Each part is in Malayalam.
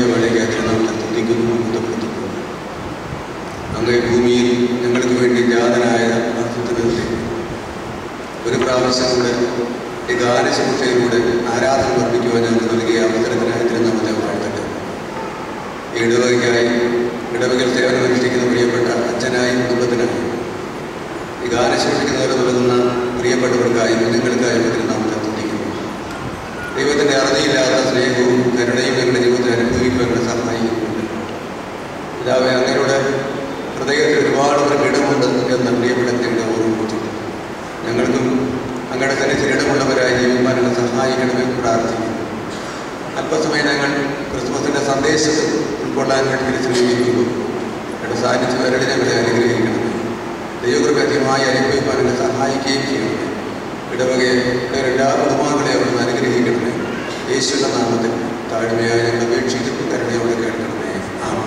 അനുഗ്രഹിച്ച വേളയ്ക്ക് നമ്മൾ തുതിക്കുന്നു ബന്ധപ്പെടുത്തുന്നു അങ്ങ് ഈ ഭൂമിയിൽ ഞങ്ങൾക്ക് വേണ്ടി ജാതനായ അർത്ഥത്തിനെതിരെ ഒരു പ്രാവശ്യം കൂടെ ഈ ഗാനശുശ്രൂഷയിലൂടെ ആരാധന വർദ്ധിക്കുവാൻ ഞങ്ങൾക്ക് നൽകിയ അവസരത്തിനായി തിരുനാമത്തെ വാഴ്ത്തട്ടെ ഈ ഇടവകയ്ക്കായി ഇടവകയിൽ സേവനമനുഷ്ഠിക്കുന്ന പ്രിയപ്പെട്ട അച്ഛനായി കുടുംബത്തിനായി ഈ ഗാനശുശ്രൂഷിക്കുന്നവരെ നൽകുന്ന പ്രിയപ്പെട്ടവർക്കായി കുഞ്ഞുങ്ങൾക്കായി തിരുനാമത്തെ തുതിക്കുന്നു ദൈവത്തിൻ്റെ അറുതിയില്ലാത്ത സ്നേഹവും കരുണയും ഞങ്ങളുടെ ജീവിതത്തിൽ അനുഭവിക്കുവാൻ ഞങ്ങളെ സഹായിക്കുന്നുണ്ട് പിതാവെ അങ്ങയുടെ ഹൃദയത്തിൽ ഒരുപാട് പേർക്ക് ഇടമുണ്ട് എന്ന് പ്രിയപ്പെട്ട ഞങ്ങളുടെ ഓർമ്മിപ്പിച്ചു ഞങ്ങൾക്കും അങ്ങയുടെ സന്നിധിയിൽ ഇടമുള്ളവരായി ജീവിക്കാൻ ഞങ്ങളെ സഹായിക്കണമെന്ന് പ്രാർത്ഥിക്കുന്നു അല്പസമയം ഞങ്ങൾ ക്രിസ്മസിൻ്റെ സന്ദേശം ഉൾക്കൊള്ളാൻ വേണ്ടി പരിശ്രമിക്കുന്നു ഞങ്ങളുടെ സാന്നിധ്യം വരട്ടെ ഞങ്ങളെ അനുഗ്രഹിക്കണമേ ദൈവകൃപ അധികമായി അനുഭവിക്കാൻ ഞങ്ങളെ സഹായിക്കുകയും ചെയ്യണമേ ഇടവകയെ ഇടവകയുടെ എല്ലാ കുടുംബാംഗങ്ങളെ അവിടുന്ന് അനുഗ്രഹിക്കണമേ യേശുവിൻ്റെ നാമത്തിൽ താഴ്മയായി ഞങ്ങൾ അപേക്ഷിക്കുന്നു കരുണയോടെ കേൾക്കണമേ ആമാ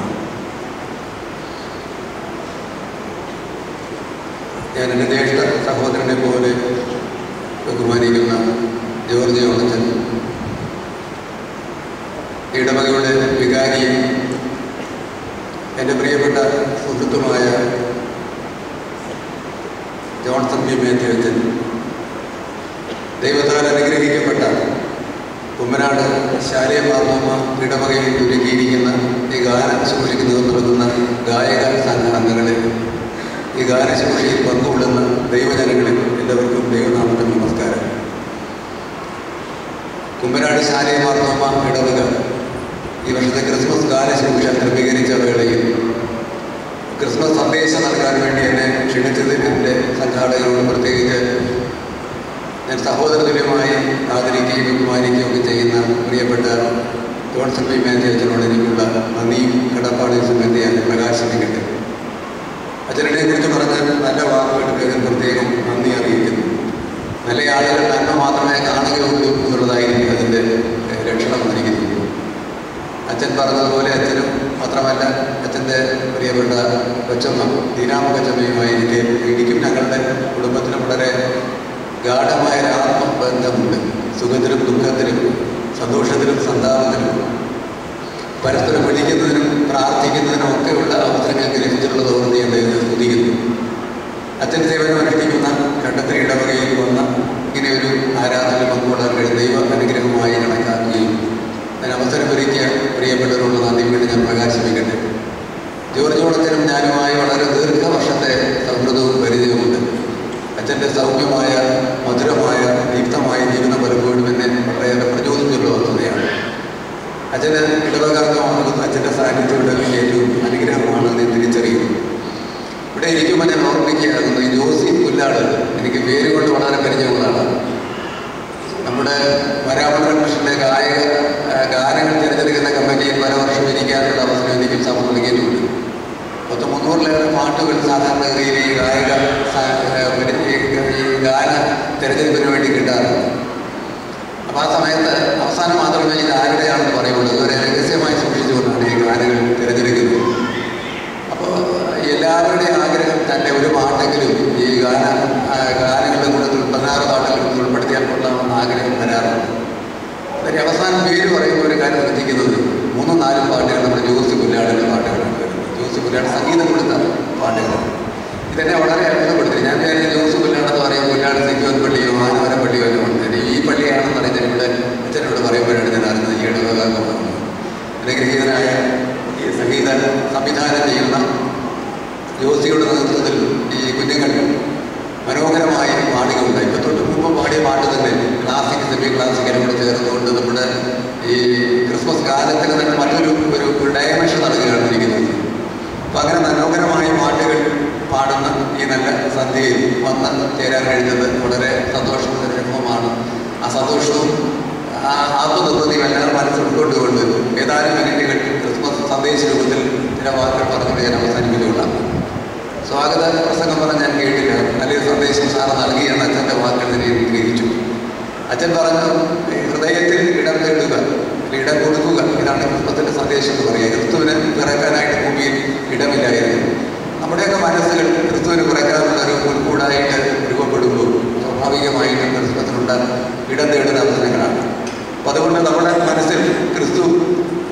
ഞാൻ എൻ്റെ ജ്യേഷ്ഠ സഹോദരനെ പോലെ ബഹുമാനിക്കുന്ന ജോർജ് ഓണച്ചൻ ഇടവകയുടെ വികാരിയും എൻ്റെ പ്രിയപ്പെട്ട സുഹൃത്തുമായ ജോൺസൺ പി മേത്യു അച്ഛൻ ദൈവത്താൽ അനുഗ്രഹിക്കപ്പെട്ട കുമ്മനാട് ശാലിയ മാർമ്മ ഇടവകയിൽ ഒരുക്കിയിരിക്കുന്ന ഈ ഗാനം സൂക്ഷിക്കുന്നത് തുടങ്ങുന്ന ഗായക സംഘടനകളെ ഈ ഗാനശുശ്രൂഷയിൽ പങ്കുകൊള്ളുന്ന ദൈവജനങ്ങളെ എല്ലാവർക്കും ദൈവനാമത്തിൽ നമസ്കാരം കുമ്പനാട് ശാലിയ മാർത്തോമ ഇടവക ഈ വർഷത്തെ ക്രിസ്മസ് ഗാനശുശ്രൂഷ ക്രമീകരിച്ച വേളയിൽ ക്രിസ്മസ് സന്ദേശം നൽകാൻ വേണ്ടി എന്നെ ക്ഷണിച്ചതിൻ്റെ സംഘാടകരോട് പ്രത്യേകിച്ച് ഞാൻ സഹോദര തുല്യമായി ആദരിക്കുകയും ബഹുമാനിക്കുകയും ഒക്കെ ചെയ്യുന്ന പ്രിയപ്പെട്ട ജോൺസൺ പി മാത്യു അച്ഛനോട് എനിക്കുള്ള നന്ദിയും കടപ്പാടും സംബന്ധി ഞാൻ പ്രകാശിപ്പിക്കട്ടെ അച്ഛനെ കുറിച്ച് പറഞ്ഞ നല്ല വാക്കുകൾക്ക് ഞാൻ പ്രത്യേകം നന്ദി അറിയിക്കുന്നു നല്ല ആളുകൾ നന്മ മാത്രമേ കാണുകയുള്ളൂ എന്നുള്ളതായിരിക്കും അതിൻ്റെ ഏഹ്, ലക്ഷണം എനിക്ക് തോന്നുന്നു അച്ഛൻ പറഞ്ഞതുപോലെ അച്ഛനും മാത്രമല്ല അച്ഛൻ്റെ പ്രിയപ്പെട്ട കൊച്ചമ്മ ദീനാമ കൊച്ചമ്മയുമായി എനിക്ക് എനിക്കും ഞങ്ങളുടെ കുടുംബത്തിനും വളരെ ഗാഠമായ ഒരു ആത്മബന്ധമുണ്ട് സുഖത്തിലും ദുഃഖത്തിലും സന്തോഷത്തിലും സന്താപത്തിലും പരസ്പരം വിളിക്കുന്നതിനും പ്രാർത്ഥിക്കുന്നതിനും ഒക്കെയുള്ള അവസരങ്ങൾ എനിക്ക് ലഭിച്ചിട്ടുള്ളത് ഓർമ്മ ഞാൻ ദൈവത്തെ സ്തുതിക്കുന്നു അച്ഛൻ സേവനം അനുഷ്ഠിക്കുന്ന ഘട്ടത്തിൽ ഇടവകയിൽ വന്ന ഇങ്ങനെ ഒരു ആരാധന പങ്കുകൊള്ളാൻ കഴിയും ദൈവ അനുഗ്രഹമായി കണക്കാക്കുകയും അതിന് അവസരമൊരുക്കിയ പ്രിയപ്പെട്ടവരോട് നന്ദി വീണ്ടും ഞാൻ പ്രകാശിപ്പിക്കട്ടെ ജോർജ് ഓണത്തിനും ഞാനുമായി വളരെ ദീർഘവർഷത്തെ സൗഹൃദവും പരിചയമുണ്ട് അച്ഛൻ്റെ സൗമ്യമായ മധുരമായ ദീപ്തമായ ജീവിതം പലപ്പോഴും എന്നെ വളരെയേറെ പ്രചോദിച്ചുള്ള വസ്തുതയാണ് അച്ഛന് ഇടവകാർഗമാകുന്ന അച്ഛൻ്റെ സാന്നിധ്യം ഇടവകയിൽ ഏറ്റവും അനുഗ്രഹമാണ് എന്ന് തിരിച്ചറിയുന്നു ഇവിടെ ഇരിക്കുമ്പോൾ ഞാൻ ഓർമ്മിക്കുകയാകുന്നു ഈ ജോസി പുല്ലാട് എനിക്ക് പേര് കൊണ്ട് വളരെ പരിചയമുള്ളതാണ് നമ്മുടെ വരാമണ്ഡല കൃഷ്ണൻ്റെ ഗായക ആ, ഗാനങ്ങൾ തിരഞ്ഞെടുക്കുന്ന കമ്മിറ്റിയിൽ പല വർഷം ഇരിക്കാനുള്ള അവസരം എനിക്കും സമയം നൽകിയിട്ടുണ്ട് പത്ത് മുന്നൂറിലേറെ പാട്ടുകൾ സാധാരണഗതിയിൽ ഈ ഗായക സ- ആ, ഒരു- ഈ ഈ ഗാന തിരഞ്ഞെടുപ്പിന് വേണ്ടി കിട്ടാറുണ്ട് അപ്പോൾ ആ സമയത്ത് അവസാനം മാത്രമേ ഇത് ആരുടെയാണെന്ന് പറയുള്ളൂ ഇതുവരെ രഹസ്യമായി സൂക്ഷിച്ചുകൊണ്ടാണ് ഈ ഗാനങ്ങൾ തിരഞ്ഞെടുക്കുന്നത് അപ്പോൾ എല്ലാവരുടെയും ആഗ്രഹം തന്നെ ഒരു പാട്ടെങ്കിലും ഈ ഗാന ആ, ഗാനങ്ങളുടെ കൂട്ടത്തിൽ പതിനാറ് പാട്ടുകൾ ഉൾപ്പെടുത്തിയാൽ കൊള്ളാമെന്ന ആഗ്രഹം വരാറുണ്ട് അതിന് അവസാനം പേര് പറയുമ്പോൾ ഒരു കാര്യം ശ്രദ്ധിക്കുന്നത് മൂന്നും നാലും പാട്ടുകൾ നമ്മുടെ ജോസി പുല്ലാടിൻ്റെ പാട്ടുകളാണ് വരുന്നത് ജോസി പുല്ലാട് സംഗീതം കൊടുത്ത പാട്ടുകളാണ് ഇതെന്നെ വളരെ അത്ഭുതപ്പെടുത്തി ഞാൻ വിചാരിച്ചു ജോസി പുല്ലാടെന്ന് പറയും പുല്ലാട് സിക്കോൻ പള്ളിയോ ആനവര പള്ളിയോ എല്ലാം ഉണ്ട് ഈ പള്ളിയാണെന്ന് പറഞ്ഞാൽ ഇവിടെ അച്ഛനോട് പറയുമ്പോഴാണ് ഞാൻ അറിഞ്ഞത് ഈ ഇടവകാലമാണ് അനുഗ്രഹീതനായ ഈ സംഗീത സംവിധാനം ചെയ്യുന്ന ജോസിയുടെ നേതൃത്വത്തിൽ ഈ കുഞ്ഞുങ്ങൾ മനോഹരമായി പാടുകയുണ്ട് ഇപ്പം തൊട്ട് മുമ്പ് പാടിയ പാട്ട് തന്നെ ക്ലാസിക് സെമി ക്ലാസിക്കലും കൂടെ ചേർന്നുകൊണ്ട് നമ്മുടെ ഈ ക്രിസ്മസ് കാലത്തിന് തന്നെ മറ്റൊരു ഒരു ഒരു ഡയമെൻഷൻ നൽകുകയാണ് ഇരിക്കുന്നത് അപ്പം അങ്ങനെ മനോഹരമായ പാട്ടുകൾ പാടുന്ന ഈ നല്ല സന്ധ്യയിൽ വന്ന് ചേരാൻ കഴിഞ്ഞത് വളരെ സന്തോഷമുള്ള ഒരു അനുഭവമാണ് ആ സന്തോഷവും ആ ആത്മനിർവൃതിയും എല്ലാം മനസ്സിൽ ഉൾക്കൊണ്ടുകൊണ്ട് ഏതാനും മിനിറ്റുകൾ ക്രിസ്മസ് സന്ദേശ രൂപത്തിൽ ചില വാക്കുകൾ പറഞ്ഞുകൊണ്ട് ഞാൻ അവസാനിപ്പിച്ചുകൊള്ളാം സ്വാഗത പ്രസംഗം പറഞ്ഞ് ഞാൻ കേട്ടില്ല നല്ലൊരു സന്ദേശം സാറ് നൽകിയെന്ന് അച്ഛൻ്റെ വാക്കുകൾ തന്നെ എനിക്ക് ഗ്രഹിച്ചു അച്ഛൻ പറഞ്ഞു "ഈ ഹൃദയത്തിൽ ഇടം തേടുക അല്ലെങ്കിൽ ഇടം കൊടുക്കുക ഇതാണ് ക്രിസ്മസിൻ്റെ സന്ദേശം എന്ന് പറയുക ക്രിസ്തുവിന് പിറക്കാനായിട്ട് ഭൂമിയിൽ ഇടമില്ലായിരുന്നു നമ്മുടെയൊക്കെ മനസ്സുകൾ ക്രിസ്തുവിന് പിറക്കാനുള്ള ഒരു മുൻകൂടായിട്ട് രൂപപ്പെടുമ്പോൾ സ്വാഭാവികമായിട്ടും ക്രിസ്മസിനുള്ള ഇടം തേടുന്ന അവസരങ്ങളാണ് അപ്പം അതുകൊണ്ട് നമ്മുടെ മനസ്സിൽ ക്രിസ്തു ആ,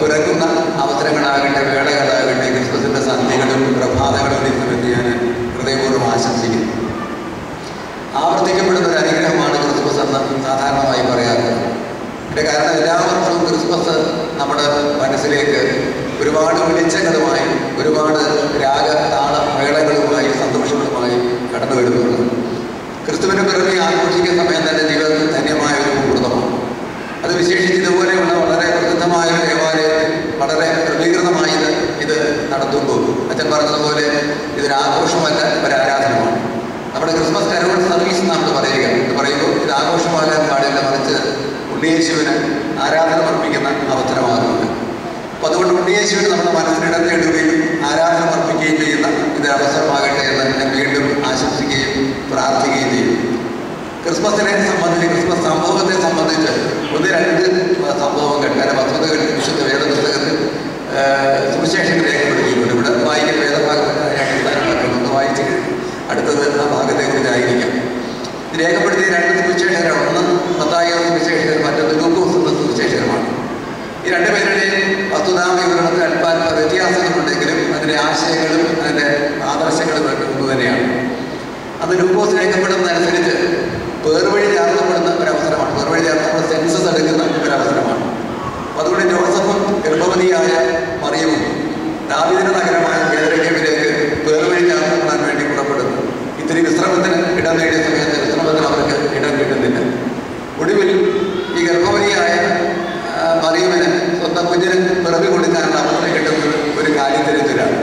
പിറക്കുന്ന അവസരങ്ങളാകട്ടെ വേളകളാകട്ടെ ക്രിസ്മസിൻ്റെ സന്ധ്യകളും പ്രഭാതങ്ങളും നിൽക്കുമെന്ന് ഞാൻ ഹൃദയപൂർവ്വം ആശംസിക്കുന്നു ആവർത്തിക്കപ്പെടുന്ന ഒരു അനുഗ്രഹമാണ് ക്രിസ്മസ് എന്ന് സാധാരണമായി പറയാറുള്ളത് അതിൻ്റെ കാരണം എല്ലാ വർഷവും ക്രിസ്മസ് നമ്മുടെ മനസ്സിലേക്ക് ഒരുപാട് വെളിച്ചങ്ങളുമായി ഒരുപാട് രാഗ താള മേളങ്ങളുമായി സന്തോഷങ്ങളുമായി കടന്നു വരുന്നുണ്ട് ക്രിസ്തുവിൻ്റെ പിറവി ആഘോഷിക്കുന്ന സമയം തന്നെ ജീവിതത്തിൽ ധന്യമായ ഒരു മുഹൂർത്തമാണ് അത് വിശേഷിച്ച് ഇതുപോലെയുള്ള വളരെ പ്രസിദ്ധമായ ഒരു ദേവാലയത്തിൽ വളരെ ക്രമീകൃതമായി ഇത് ഇത് നടത്തുമ്പോൾ അച്ഛൻ പറഞ്ഞതുപോലെ ഇതൊരു ആഘോഷമല്ല ഒരു ആരാധനമാണ് നമ്മുടെ ക്രിസ്മസ് കരോൾ സർവീസ് നമ്മൾ പറയുക എന്ന് പറയുമ്പോൾ ഇത് ആഘോഷമാകാൻ പാടില്ല മറിച്ച് ഉണ്ണിയേശുവിന് ആരാധന അർപ്പിക്കുന്ന അവസരമാകുന്നുണ്ട് അപ്പോൾ അതുകൊണ്ട് ഉണ്ണിയേശുവിന് നമ്മുടെ മനസ്സിനിടം നേടുകയും ആരാധന അർപ്പിക്കുകയും ചെയ്യുന്ന ഇതൊരു അവസരമാകട്ടെ എന്ന് ഞാൻ വീണ്ടും ആശംസിക്കുകയും പ്രാർത്ഥിക്കുകയും ചെയ്യും ക്രിസ്മസിനെ സംബന്ധിച്ച് ക്രിസ്മസ് സംഭവത്തെ സംബന്ധിച്ച് ഒന്ന് രണ്ട് സംഭവങ്ങൾ അല്ല വസ്തുതകൾ വിശുദ്ധ വേദപുസ്തകത്തിൽ ആ, സുവിശേഷങ്ങൾ രേഖപ്പെടുത്തിയിട്ടുണ്ട് ഇവിടെ വായിക്കുന്ന വേദഭാഗം അടിസ്ഥാനമാക്കണം ഒന്ന് വായിച്ച് അടുത്തത് ആ ഭാഗത്തെക്കുറിച്ചായിരിക്കാം ഇത് രേഖപ്പെടുത്തിയ രണ്ട് സുവിശേഷകരാണ് ഒന്ന് മത്തായ സുവിശേഷകർ മറ്റൊന്ന് ലൂക്കോസ് എന്ന സുവിശേഷകരുമാണ് ഈ രണ്ടുപേരുടെയും വസ്തുതാ വിവരണത്തിൽ അല്പാൽപ വ്യത്യാസങ്ങളുണ്ടെങ്കിലും അതിൻ്റെ ആശയങ്ങളും അതിൻ്റെ ആദർശങ്ങളും ഒക്കെ ഒന്ന് തന്നെയാണ് അത് ലൂക്കോസ് രേഖപ്പെടുന്നതനുസരിച്ച് പേർവഴി ചേർത്തപ്പെടുന്ന ഒരവസരമാണ് പേർവഴി ചേർത്തപ്പെടുന്ന സെൻസസ് എടുക്കുന്ന ഒരവസരമാണ് അപ്പോൾ അതുകൊണ്ട് ജോസഫും ഗർഭവതിയായ മറിയവും ദാവിദിന നഗരമായ കേന്ദ്രക്കേവിലേക്ക് പേർവഴി ചേർത്തപ്പെടാൻ വേണ്ടി പുറപ്പെടുന്നു ഇത്തിരി വിശ്രമത്തിന് ഇടം നേടിയ സമയത്ത് വിശ്രമത്തിന് അവർക്ക് ഇടം കിട്ടുന്നില്ല ഒടുവിൽ ഈ ഗർഭവതിയായ ആ, മറിയമിന് സ്വന്തം കുഞ്ഞിന് പിറവി കൊടുക്കാനുള്ള അവസരം കിട്ടുന്നത് ഒരു കാര്യത്തിലെത്തിലാണ്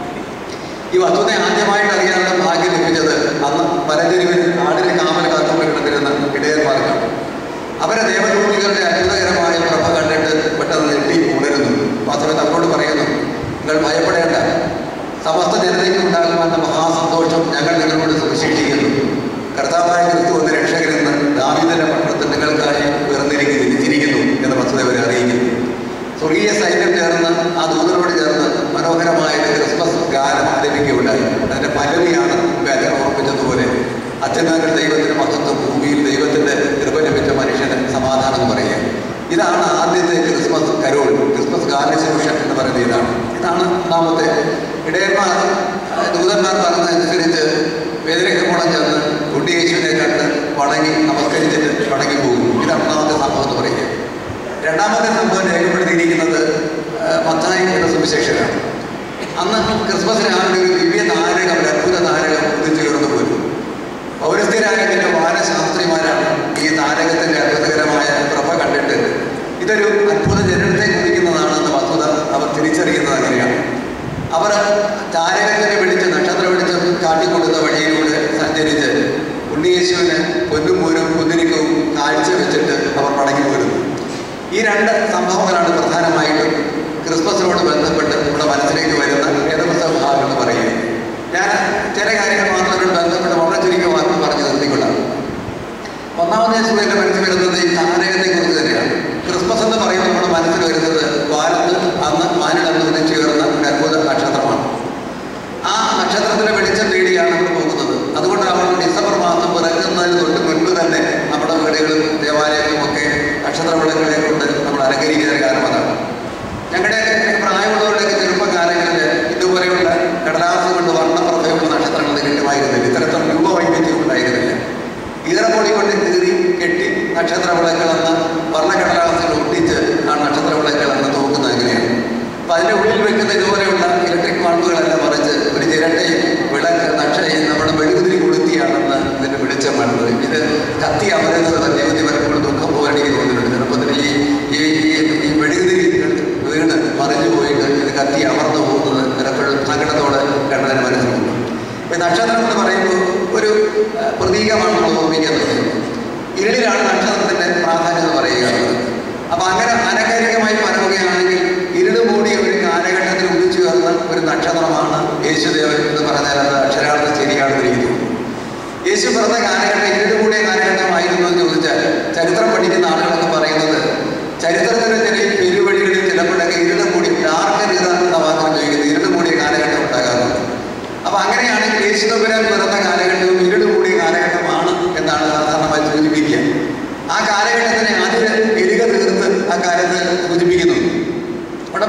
ഈ വസ്തുത ആദ്യമായിട്ട് അറിയാനുള്ള ഭാഗ്യം ലഭിച്ചത് അന്ന് പരഞ്ചെരുവിൽ ആടിന് കാമൽ കാത്തുകൊണ്ടിരുന്ന ഇടയന്മാർക്കാണ് അവരെ ദേവദൂതികളുടെ അത്ഭുതകരമായ പ്രഭ കണ്ടിട്ട് പെട്ടെന്ന് നെട്ടി ഉണരുന്നു ആ സമയത്ത് അവരോട് പറയുന്നു നിങ്ങൾ ഭയപ്പെടേണ്ട സമസ്ത ജനതയ്ക്ക് ഉണ്ടാകുമെന്ന മഹാസന്തോഷം ഞങ്ങൾ നിങ്ങളോട് സുവിശേഷിക്കുന്നു കർത്താവായ ക്രിസ്തു എന്ന രക്ഷകരെന്ന് ദാവിദന്റെ പട്ടണത്തിൽ നിങ്ങൾക്കായി പിറന്നിരിക്കുന്നു എന്ന വസ്തുത അവരെ അറിയിക്കുന്നു സ്വർഗീയ സൈന്യം ചേർന്ന് ആ ദൂതനോട് ചേർന്ന് മനോഹരമായ ഒരു ക്രിസ്മസ് ഗാനം ആലപിക്കുകയുണ്ടായി അതിന്റെ പല്ലവിയാണ് അച്ഛൻ ഓർപ്പിച്ചതുപോലെ അച്ഛനാകൽ ദൈവത്തിന്റെ മഹത്വം ഭൂമിയിൽ ദൈവത്തിന്റെ കൃപ ലഭിച്ച മനുഷ്യന് സമാധാനം എന്ന് പറയുക ഇതാണ് ആദ്യത്തെ ക്രിസ്മസ് കരോൾ ക്രിസ്മസ് ഗാനശുശ്രൂഷൻ എന്ന് പറയുന്നത് ഇതാണ് ഇതാണ് ഒന്നാമത്തെ ഇടയന്മാർ ആ, ദൂതന്മാർ പറഞ്ഞതനുസരിച്ച് വേദനയ്ക്കുളം ചെന്ന് ഉണ്ണിയേശുവിനെ കണ്ട് വണങ്ങി നമസ്കരിച്ചിട്ട് മടങ്ങി പോകും ഇതാണ് ഒന്നാമത്തെ സംഭവം എന്ന് പറയുക രണ്ടാമത്തെ സംഭവം രേഖപ്പെടുത്തിയിരിക്കുന്നത് ആ, മത്തായി എന്ന സുവിശേഷനാണ് അന്ന് ക്രിസ്മസ് രാവിലെ ഒരു ദിവ്യ താരകം ഒരു അത്ഭുത താരകം ഉദിച്ചുയർന്നു പോരും പൗരസ്ത്യരായതിൻ്റെ വാനശാസ്ത്രിമാരാണ് ഈ താരകത്തിൻ്റെ അത്ഭുതകരമായ പ്രഭ കണ്ടിട്ട് ഇതൊരു അത്ഭുത ജനനത്തെ കുറിക്കുന്നതാണെന്ന വസ്തുത അവർ തിരിച്ചറിയുന്നത് അങ്ങനെയാണ് അവർ താരകത്തിനെ വിളിച്ച് നക്ഷത്ര വെളിച്ചം കാട്ടിക്കൊടുത്ത വഴിയിലൂടെ സഞ്ചരിച്ച് ഉണ്ണിയേശുവിന് പൊന്നും പൂരും കുന്തിരിക്കവും കാഴ്ച വെച്ചിട്ട് അവർ മടങ്ങി പോരുന്നു ഈ രണ്ട് സംഭവങ്ങളാണ് പ്രധാനമായിട്ടും ക്രിസ്മസിനോട് ബന്ധപ്പെട്ട് നമ്മുടെ മനസ്സിലേക്ക് വരുന്ന വേദപുസ്തക ഭാഗങ്ങൾ എന്ന് പറയുന്നത് ഞാൻ ചില കാര്യങ്ങൾ മാത്രം ബന്ധപ്പെട്ട് വളരെ ചുരുങ്ങിയ വാക്കുകൾ പറഞ്ഞു നിർത്തിക്കൊള്ളാം ഒന്നാമത്തെ സൂര്യൻ്റെ മനസ്സിൽ വരുന്നത് ഈ താരകത്തെ കുറിച്ച് തന്നെയാണ് ക്രിസ്മസ് എന്ന് പറയുമ്പോൾ നമ്മുടെ മനസ്സിൽ വരുന്നത് വാലത്ത് അന്ന് മാനിടന്ന് ഉദിച്ചുയർന്ന ഒരു അത്ഭുത നക്ഷത്രമാണ് ആ നക്ഷത്രത്തിന്റെ വെളിച്ചം തേടിയാണ് നമ്മൾ പോകുന്നത് അതുകൊണ്ട് നമ്മൾ ഡിസംബർ മാസം പിറക്കുന്നതിന് തൊട്ട് മുൻപ് തന്നെ നമ്മുടെ വീടുകളും ദേവാലയങ്ങളും ഒക്കെ നക്ഷത്ര വിളക്കുകളെ കൊണ്ട് നമ്മൾ അലങ്കരിക്കുന്ന കാരണം അതാണ് ഞങ്ങളുടെ പ്രായമുള്ളവരുടെയൊക്കെ ചെറുപ്പകാലങ്ങളിൽ ഇതുപോലെയുള്ള കടലാസ് കൊണ്ട് വർണ്ണപ്രഭയുള്ള നക്ഷത്രങ്ങൾ കിട്ടുമായിരുന്നില്ല ഇത്തരത്തിലുള്ള രൂപവൈവിധ്യം ഉണ്ടായിരുന്നില്ല ഈറപ്പൊടി കൊണ്ട് കീറി കെട്ടി നക്ഷത്ര വിളക്കുകളെന്ന് വർണ്ണക്കടലാസുകൾ ഒട്ടിച്ച് ആ നക്ഷത്ര വിളക്കുകളെന്ന് തോക്കുന്നത് അങ്ങനെയാണ് അപ്പം അതിൻ്റെ ഉള്ളിൽ വെക്കുന്ന ഇതുപോലെയുള്ള ഇലക്ട്രിക് ബൾബുകളെല്ലാം മറിച്ച് ഒരു ചിരട്ടയും വിളക്ക് നക്ഷയും നമ്മുടെ മെഴുകുതിരി കൊളുത്തിയാണെന്ന് ഇതിൻ്റെ വെളിച്ചം വേണ്ടത് ഇത് കത്തി അമരുന്നത് ജീവിതത്തിൽ പലപ്പോഴും ദുഃഖം പോലെ എനിക്ക് തോന്നിയിട്ടുണ്ട് ചെറുപ്പത്തിൽ ഈ ഈ ഈ- ഈ മെഴുകുതിരി വീണ് മറിഞ്ഞു പോയിട്ട് ഇത് കത്തി അമർന്നു പോകുന്നത് പലപ്പോഴും സങ്കടത്തോടെ കണ്ടതിന് മനസ്സിലുണ്ട് ഇപ്പം നക്ഷത്രം എന്ന് പറയുമ്പോൾ ഒരു ആ, പ്രതീകമാണ് നമ്മൾ ഓർമ്മിക്കുന്നത് ഇരുളിലാണ് നക്ഷത്രത്തിൻ്റെ പ്രാധാന്യം എന്ന് പറയുക അപ്പം അങ്ങനെ അനകാരികമായി പറയുകയാണെങ്കിൽ ഇരുട് മൂടിയ ഒരു കാലഘട്ടത്തിൽ ഉദിച്ചു വന്ന ഒരു നക്ഷത്രമാണ് യേശുദേവൻ എന്ന് പറഞ്ഞാൽ അത് അക്ഷരാർത്ഥം ശരിയാണെന്നിരിക്കുന്നു യേശു പിറന്ന കാലഘട്ടം ഇരുട് കൂടിയ കാലഘട്ടമായിരുന്നു എന്ന് ചോദിച്ചാൽ ചരിത്രം പഠിക്കുന്ന ആളുകളൊക്കെ പറയുന്നത് ചരിത്രത്തിലെ ചില ഈ പെരുവഴികളിൽ ചിലപ്പോഴൊക്കെ ഇരുട് കൂടി ഡാർക്ക് നിറ എന്ന വാക്ക് ഉപയോഗിക്കുന്നത് ഇരുട് കൂടിയ കാലഘട്ടം ഉണ്ടാകാറുണ്ട് അപ്പൊ അങ്ങനെയാണെങ്കിൽ യേശു തമ്പുരാൻ പിറന്ന കാലഘട്ടവും ഇരുട് കൂടിയ കാലഘട്ടമാണ് എന്നാണ് സാധാരണമായി സൂചിപ്പിക്കുക ആ കാലഘട്ടത്തിനെ അതിന് എരിക തീർത്ത് ആ കാലത്ത് സൂചിപ്പിക്കുന്നു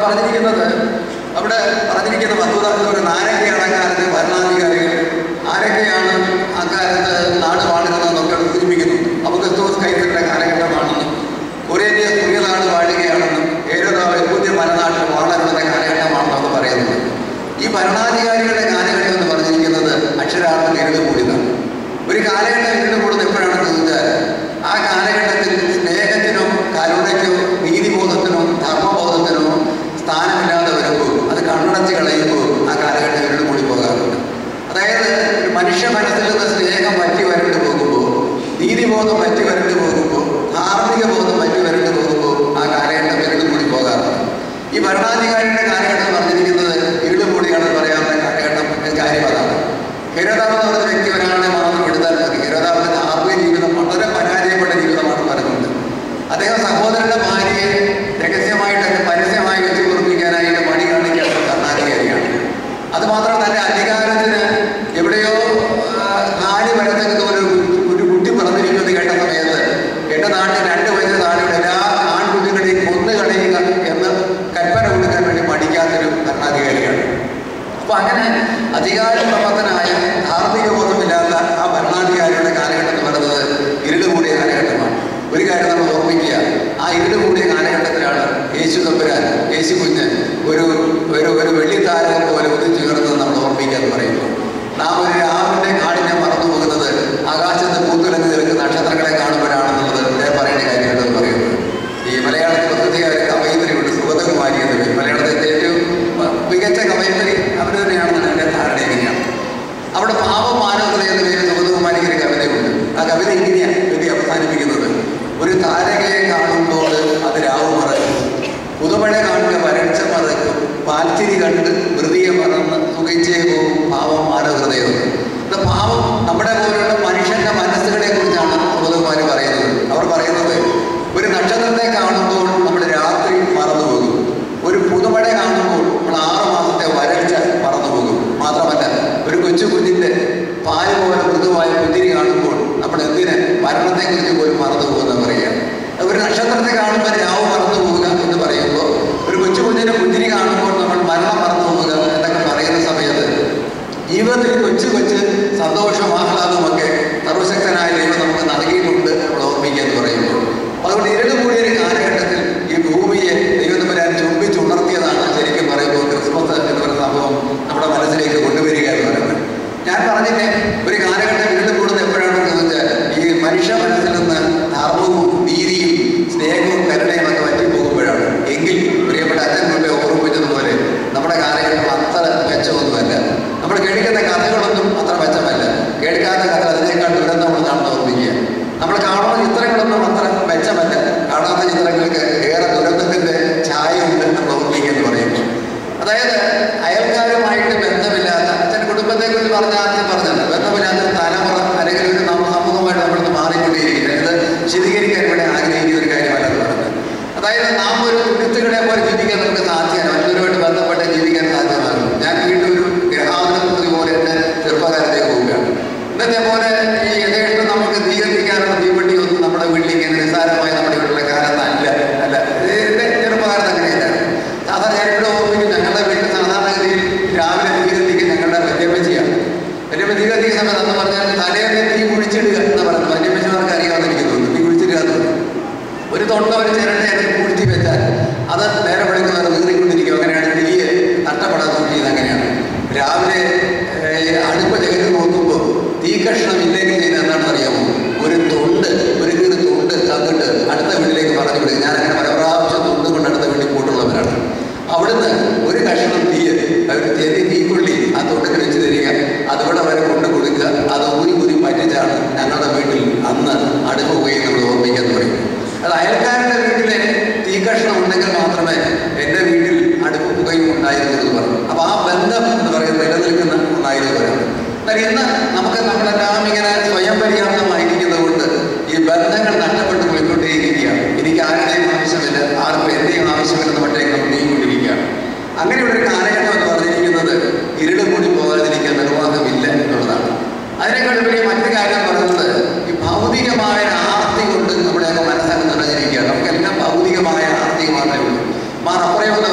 പറഞ്ഞിരിക്കുന്നത് അവിടെ പറഞ്ഞിരിക്കുന്ന വസ്തുത ഒരു നാരൊക്കെയാണ് അക്കാലത്ത് ഭരണാധികാരികൾ ആരൊക്കെയാണ് അക്കാലത്ത് നാട് വാഴുന്നതെന്നൊക്കെ സൂചിപ്പിക്കുന്നു അപ്പോൾ ക്രിസ്തുമസ് കൈത്തറിന്റെ കാലഘട്ടമാണെന്നും കൊറേന്ത്യ പുതിയനാട് വാഴുകയാണെന്നും ഏരോതാവ് പുതിയ മലനാട്ടിൽ വാഴരുന്ന കാലഘട്ടമാണെന്നൊക്കെ പറയുന്നത് ഈ ഭരണാധികാരികളുടെ കാലഘട്ടം എന്ന് പറഞ്ഞിരിക്കുന്നത് അക്ഷരാർത്ഥം ഇരുട് കൂടിയതാണ് ഒരു കാലഘട്ടം ഇരുട് കൂടുന്നത് എപ്പോഴാണെന്ന് ചോദിച്ചാൽ ആ കാലഘട്ടത്തിൽ സ്നേഹത്തിനോ കരുണയ്ക്കോ നീതിബോധത്തിനോ ധർമ്മബോധത്തിനോ സ്ഥാനമില്ലാതെ വരുമ്പോൾ അത് കണ്ണടച്ച് കളയുമ്പോൾ ആ കാലഘട്ടം ഇരുട് കൂടി പോകാറുണ്ട് അതായത് ഒരു മനുഷ്യ മനസ്സിൽ നിന്ന് സ്നേഹം പറ്റി വരണ്ടു പോകുമ്പോൾ നീതിബോധം പറ്റി വരണ്ടു പോകുമ്പോൾ ധാർമ്മിക ബോധം പറ്റി വരണ്ടു പോകുമ്പോൾ ആ കാലഘട്ടം ഇരുട് കൂടി പോകാറുണ്ട് ഈ ഭരണാധികാരിയുടെ കാലഘട്ടം പറഞ്ഞിരിക്കുന്നത് ഇരുട് കൂടിയാണെന്ന് പറയാവുന്ന കാലഘട്ടം കാര്യം അതാണ് ഹെരോദാവ് എന്ന് പറയുന്ന വ്യക്തി ഒരാളെ മാത്രം എടുത്താൽ മതി ഹെരോദാവിന്റെ ധാർമ്മിക ജീവിതം വളരെ പരാജയപ്പെട്ട ജീവിതമാണ് പറയുന്നത് അദ്ദേഹം സഹോദരന്റെ ഭാര്യയെ രഹസ്യമായിട്ടൊക്കെ പരസ്യമായി വെച്ച് കുറിപ്പിക്കാനായിട്ട് പണി കാണിക്കാത്ത ഭരണാധികാരിയാണ് അത് മാത്രം തന്റെ അധികാരത്തിന് എവിടെയോ ആ, കാലി വരത്തക്ക ഒരു ഒരു കുട്ടി പറഞ്ഞിരിക്കുന്നത് കേട്ട സമയത്ത് എന്റെ നാട്ടിൽ രണ്ട് വയസ്സ് താഴെയുള്ള എല്ലാ ആൺകുട്ടികളെയും കൊന്നു കളയുക എന്ന് കൽപ്പന കൊടുക്കാൻ വേണ്ടി പഠിക്കാത്തൊരു ഭരണാധികാരിയാണ് അപ്പൊ അങ്ങനെ അധികാര പ്രവർത്തനായ ധാർമ്മിക ബോധമില്ലാത്ത ആ ഭരണാധികാരിയുടെ കാലഘട്ടം എന്ന് പറയുന്നത് ഇരുട് കൂടിയ കാലഘട്ടമാണ് ഒരു കാര്യം നമ്മൾ ഓർമ്മിക്കുക ആ ഇരുട് കൂടിയ കാലഘട്ടത്തിലാണ് യേശു തമ്പുരാൻ യേശു കുഞ്ഞ് ഒരു ഒരു ഒരു വെള്ളിത്താരകം പോലെ ഉദിച്ചുയർന്നത് നമ്മൾ ഓർമ്മിക്കുക എന്ന് പറയുമ്പോൾ നാം ഒരു രാവിലെ കാടിനെ മറന്നു പോകുന്നത് ആകാശത്ത് പൂത്തുലഞ്ഞു നിൽക്കുന്ന നക്ഷത്രങ്ങളെ കാണുമ്പോഴാണെന്നുള്ളത് ഇവിടെ പറയേണ്ട കാര്യമുണ്ടെന്ന് പറയുന്നത് ഈ മലയാളത്തിൽ പ്രത്യേക ഒരു കവയിത്രിയുണ്ട് സുഗതകുമാരി എന്ന് പേര് മലയാളത്തിലെ ഏറ്റവും അഹ്, മികച്ച കവയിത്രി അവർ തന്നെയാണെന്നാണ് എൻ്റെ ധാരണ എങ്ങനെയാണ് അവിടെ പാപമാനവത എന്ന പേര് സുഗതകുമാരിക്ക് ഒരു കവിതയുണ്ട് ആ കവിത ഇങ്ങനെയാണ് കവിത അവസാനിപ്പിക്കുന്നത് ഒരു താരകയെ കാണുമ്പോൾ അത് രാവ് മറക്കും പുതുമഴ കാണുക വരൾച്ച മറക്കും പാൽത്തിരി കണ്ട് വൃതിയെ മറന്ന് സുഖിച്ചേ പോകും പാവം മാനവഹൃദയം ഇത് പാവം നമ്മുടെ പോലുള്ള മനുഷ്യന്റെ മനസ്സുകളെ കുറിച്ചാണ് സുഗതകുമാരി പറയുന്നത് അവർ പറയുന്നത് ഒരു നക്ഷത്രത്തെ കാണുമ്പോൾ നമ്മൾ രാത്രി മറന്നു പോകും ഒരു പുതുമഴ കാണുമ്പോൾ നമ്മൾ ആറു മാസത്തെ വരൾച്ച മറന്നു പോകും മാത്രമല്ല ഒരു കൊച്ചു കുഞ്ഞിന്റെ പാല് പോലെ മൃദുവായ പുതിരി കാണുമ്പോൾ നമ്മൾ എന്തിന് മരണത്തെക്കുറിച്ച് പോലും മറന്നു പോകുന്ന പറയുക ഒരു നക്ഷത്രത്തെ കാണുമ്പോൾ രാവ് മറന്നു പോവുക എന്ന് പറയുമ്പോൾ ഒരു കൊച്ചു കുഞ്ഞിന്റെ പുതിരി കാണുമ്പോൾ നമ്മൾ മരണം മറന്നു പോവുക എന്നൊക്കെ പറയുന്ന സമയത്ത് ജീവിതത്തിൽ കൊച്ചു കൊച്ചു സന്തോഷവും ആഹ്ലാദവും ഒക്കെ സർവശക്തനായ ദൈവം നമുക്ക് നൽകിയിട്ടുണ്ട് നമ്മൾ ഓർമ്മിക്കുക എന്ന് പറയുമ്പോൾ അതുകൊണ്ട് ഇരുട് കൂടിയ ഒരു കാലഘട്ടത്തിൽ ഈ ഭൂമിയെ ദൈവത്തമ്പരാൻ ചുംബിച്ചുണർത്തിയതാണ് ശരിക്കും പറയുമ്പോൾ ക്രിസ്മസ് എന്ന് പറയുന്ന സംഭവം നമ്മുടെ മനസ്സിലേക്ക് കൊണ്ടുവരിക എന്ന് പറയുന്നത് ഞാൻ പറഞ്ഞില്ലേ ഒരു കാലഘട്ടം ഇരുട് കൂടുന്നത് എപ്പോഴാണെന്ന് ചോദിച്ചാൽ ഈ മനുഷ്യ മനസ്സിൽ നിന്ന് ധർമ്മവും നീതിയും സ്നേഹവും കരുണയും ഒക്കെ പറ്റി പോകുമ്പോഴാണ് എങ്കിൽ പ്രിയപ്പെട്ട അച്ഛൻ മുമ്പേ ഓർമ്മിച്ചതുപോലെ നമ്മുടെ കാലഘട്ടം അത്ര മെച്ചമൊന്നുമല്ല നമ്മൾ കേൾക്കുന്ന കഥകളൊന്നും അത്ര മെച്ചമല്ല കേൾക്കാത്ത കഥ അതിനേക്കാൾ ദുരന്തമുള്ളതാണെന്ന് ഓർമ്മിക്കുക നമ്മൾ കാണുന്ന ചിത്രങ്ങളൊന്നും അത്ര മെച്ചമല്ല കാണാത്ത ചിത്രങ്ങൾക്ക് ഏറെ ദുരന്തത്തിന്റെ ഛായയുണ്ട് നമ്മൾ ഓർമ്മിക്കുക എന്ന് പറയുമ്പോൾ അതായത് അയൽക്കാരുമായിട്ട് ബന്ധമില്ലാത്ത അച്ഛൻ കുടുംബത്തെ കുറിച്ച് പറഞ്ഞ ആദ്യം പറഞ്ഞല്ലോ ബന്ധമില്ലാത്ത ഒരു തലമുറ അല്ലെങ്കിൽ ഒരു നമ്മ സമൂഹമായിട്ട് നമ്മളിന്ന് മാറിക്കൊണ്ടേയിരിക്കുന്നത് ഇത് വിശദീകരിക്കാൻ ഇവിടെ ആഗ്രഹിക്കുന്ന ഒരു കാര്യമല്ലെന്ന് പറഞ്ഞത് അതായത് നാം ഒരു തുണിത്തുകളെ പോലെ ജീവിക്കാൻ നമുക്ക് സാധ്യമല്ല മറ്റൊരുമായിട്ട് ബന്ധപ്പെട്ട് ജീവിക്കാൻ സാധ്യമാകും ഞാൻ വീണ്ടും ഒരു ഗ്രഹാന്തരപ്രതി പോലെ എൻ്റെ ചെറുപ്പകാലത്തേക്ക് പോവുകയാണ് ഇന്നത്തെ പോലെ ഈ യഥേഷ്ടം നമുക്ക് തീകത്തിക്കാനുള്ള തീവണ്ടി ഒന്നും നമ്മുടെ വീട്ടിലേക്ക് ഇങ്ങനെ നിസ്സാരമായി നമ്മുടെ വീട്ടിലെ കാലത്തല്ല അല്ല എൻ്റെ ചെറുപ്പകാലത്ത് അങ്ങനെയല്ല സാധാരണ ഞാനിവിടെ ഓർമ്മിക്കും ഞങ്ങളുടെ വീട്ടിൽ സാധാരണഗതിയിൽ രാവിലെ തീ കത്തിക്കും ഞങ്ങളുടെ വല്യമ്മച്ചിയാണ് വല്യമ്മ തീ കത്തിക്കുന്ന സമയത്ത് എന്ന് പറഞ്ഞാൽ തലേന്ന് തീ കുഴിച്ചിടുക എന്ന് പറയുന്നത് വല്യമ്മച്ചിമാർക്ക് അറിയാമെന്ന് എനിക്ക് തോന്നുന്നു തീ കുഴിച്ചിടുക എന്ന് പറയുന്നത് ഒരു തൊണ്ട ഒരു ചിരട്ട അതിൽ പൂഴ്ത്തി വെച്ചാൽ അത് നേരെ വിളിക്കുന്നവർ നീറിക്കൊണ്ടിരിക്കും അങ്ങനെയാണ് തീ നഷ്ടപ്പെടാൻ നോക്കിയത് അങ്ങനെയാണ് രാവിലെ ഏഹ്, അടുപ്പ് ജഗത്ത് നോക്കുമ്പോൾ തീ കഷ്ണം ഇല്ലെങ്കിൽ ചെയ്യുന്നത് എന്താണെന്ന് അറിയാമോ ഒരു തൊണ്ട് ഒരു കീറ് തൊണ്ട് തന്നിട്ട് അടുത്ത വീട്ടിലേക്ക് പറഞ്ഞു വിടുക ഞാൻ അങ്ങനെ പല പ്രാവശ്യം തൊണ്ട് കൊണ്ട് അടുത്ത വീട്ടിൽ പോയിട്ടുള്ളവരാണ് അവിടുന്ന് ഒരു കഷ്ണം തീ ഒരു ചെറിയ തീക്കൊള്ളി ആ തൊണ്ടിൽ വെച്ച് തരിക അതിവിടെ വരെ കൊണ്ട് കൊടുക്കുക അത് ഊരി ഊരി പറ്റിച്ചാണ് ഞങ്ങളുടെ വീട്ടിൽ അന്ന് അടുപ്പ് പോയി നമ്മൾ ഓർമ്മിക്കാന്ന് പറയും അത് അയൽക്കാരുടെ വീട്ടിലെ തീ കഷ്ണം ഉണ്ടെങ്കിൽ മാത്രമേ എൻ്റെ വീട്ടിൽ അടുപ്പ് പുകയും ഉണ്ടായിരുന്നു എന്ന് പറഞ്ഞു അപ്പൊ ആ ബന്ധം എന്ന് പറയുന്നത് നിലനിൽക്കുന്ന ഒന്നായിരുന്നു പറയാം എന്നാൽ ഇന്ന് നമുക്ക് നമ്മളെല്ലാം ഇങ്ങനെ സ്വയം പര്യാപ്തമായിരിക്കുന്നത് കൊണ്ട് ഈ ബന്ധങ്ങൾ നഷ്ടപ്പെട്ടു പോയിക്കൊണ്ടേയിരിക്കുകയാണ് എനിക്ക് ആരുടെയും ആവശ്യമില്ല ആർക്കും എന്റെയും ആവശ്യമില്ലെന്ന് മറ്റേക്ക് നമ്മൾ നീങ്ങിക്കൊണ്ടിരിക്കുകയാണ് അങ്ങനെയുള്ള ഒരു കാലഘട്ടം എന്ന് പറഞ്ഞിരിക്കുന്നത് ഇരുട് മൂടി പോകാതിരിക്കാൻ നിർവാഹമില്ല എന്നുള്ളതാണ് അതിനേക്കാൾ വലിയ മറ്റൊരു കാര്യം പറയുന്നത് ഈ ഭൗതികമായ ഒരു ആർത്തി കൊണ്ട് നമ്മുടെയൊക്കെ മനസ്സൊക്കെ നിറഞ്ഞിരിക്കുകയാണ് നമുക്കെല്ലാം ഭൗതികമായ ആർത്തി മാത്രമേ ഉള്ളൂ മാർ അപ്പുറം എന്ന്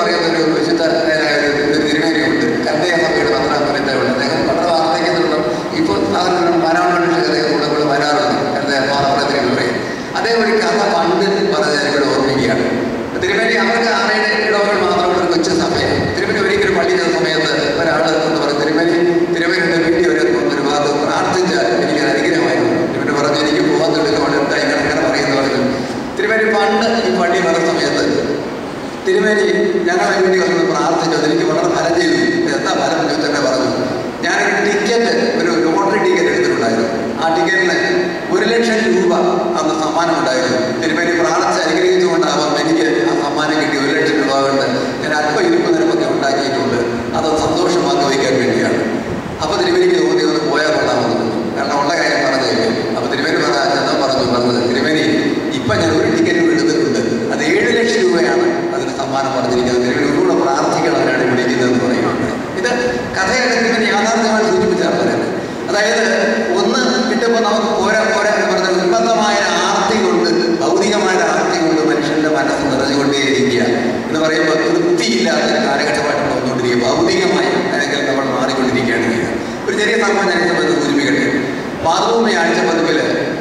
പറയുന്ന ഒരു വിശുദ്ധനായ ഒരു ഒരു തിരുമേനിയുണ്ട് കണ്ടയ സഭയുടെ പത്രാപുരത്തുണ്ട് അദ്ദേഹം വളരെ വാർത്തയ്ക്കുന്നുണ്ട് ഇപ്പോൾ സാധാരണ വരാനുണ്ട് അദ്ദേഹം കൂടെ കൂടെ വരാറുണ്ട് അദ്ദേഹം പാറപ്പുറത്തിന് പറയും അദ്ദേഹം ഒരു കഥ പണ്ട് പറഞ്ഞ് ഞാൻ ഇവിടെ ഓർമ്മിക്കുകയാണ് തിരുമേനി അവർക്ക് ആറയുടെ ഇടവകൾ മാത്രമുള്ള ഒരു കൊച്ചു സഭയാണ് തിരുമേനി ഒരിക്കലും പള്ളി ചെയ്ത സമയത്ത് ഒരാൾ എന്ന് പറയും തിരുമേനി തിരുമേനിയുടെ വീട്ടിൽ ഒരു ഒരു ഭാഗത്ത് പ്രാർത്ഥിച്ചാൽ എനിക്ക് അനുഗ്രഹമായിരുന്നു തിരുമേനി പറഞ്ഞു എനിക്ക് പോകാൻ എടുക്കുമ്പോൾ എന്താ ഇങ്ങനെ ഇങ്ങനെ പറയുന്നു പറഞ്ഞു തിരുമേനി പണ്ട് ഈ പള്ളി വന്ന സമയത്ത് തിരുമേനി ഞങ്ങളെ വേണ്ടി വന്ന് പ്രാർത്ഥിച്ചു അതെനിക്ക് വളരെ ഫലം ചെയ്തു എന്താ ഫലം എന്ന് ചോദിച്ചെന്നെ പറഞ്ഞു ഞാനൊരു ടിക്കറ്റ് ഒരു ലോട്ടറി ടിക്കറ്റ് എടുത്തിട്ടുണ്ടായിരുന്നു ആ ടിക്കറ്റിന് ഒരു ലക്ഷം രൂപ അന്ന് സമ്മാനം ഉണ്ടായിരുന്നു തിരുമേനി പ്രാർത്ഥിച്ച് അനുഗ്രഹിച്ചുകൊണ്ടാവാം എനിക്ക് ആ സമ്മാനം കിട്ടി ഒരു ലക്ഷം രൂപ കൊണ്ട് ഞാൻ അല്പം ഇരുപ്പ് നിരപ്പൊക്കെ ഉണ്ടാക്കിയിട്ടുണ്ട് അത് സന്തോഷം പങ്കുവയ്ക്കാൻ വേണ്ടിയാണ് അപ്പൊ തിരുമേനിക്ക് തോന്നി ഒന്ന് പോയാൽ കൊള്ളാമെന്ന് തോന്നുന്നു കാരണം ഉള്ള കാര്യം പറഞ്ഞില്ലേ അപ്പൊ തിരുമേനി പറഞ്ഞ ചെന്നാൽ പറഞ്ഞു പറഞ്ഞത് തിരുമേനി ഇപ്പൊ ഞാൻ ഒരു ടിക്കറ്റ് എടുത്തിട്ടുണ്ട് അത് ഏഴ് ലക്ഷം രൂപയാണ് അതിന് സമ്മാനം പറഞ്ഞിരിക്കുന്നത് തിരുമേനി ഒന്നുകൂടെ പ്രാർത്ഥിക്കണം അവരാണ് വിളിക്കുന്നതെന്ന് പറയുന്നുണ്ട് ഇത് കഥയുടെ തിരുമേനി യാഥാർത്ഥ്യമായി സൂചിപ്പിച്ചാണ് പറയുന്നത് അതായത് ഒന്ന് കിട്ടുമ്പോൾ നമുക്ക് പോരാ പോരാ എന്ന് പറഞ്ഞ ഉന്മത്തമായ ആർത്തി കൊണ്ട് ഭൗതികമായ ആർത്തി കൊണ്ട് മനുഷ്യന്റെ മനസ്സ് നിറഞ്ഞുകൊണ്ടേയിരിക്കുക എന്ന് പറയുമ്പോൾ തൃപ്തിയില്ലാത്ത ഒരു കാലഘട്ടമായിട്ട് വന്നുകൊണ്ടിരിക്കുക ഭൗതികമായി അല്ലെങ്കിൽ നമ്മൾ മാറിക്കൊണ്ടിരിക്കുകയാണ് ചെയ്യുക ഒരു ചെറിയ സംഭവം ഞാൻ ഇപ്പോൾ സൂചിപ്പിക്കട്ടെ മാതൃഭൂമി ആഴ്ച പതിപ്പിൽ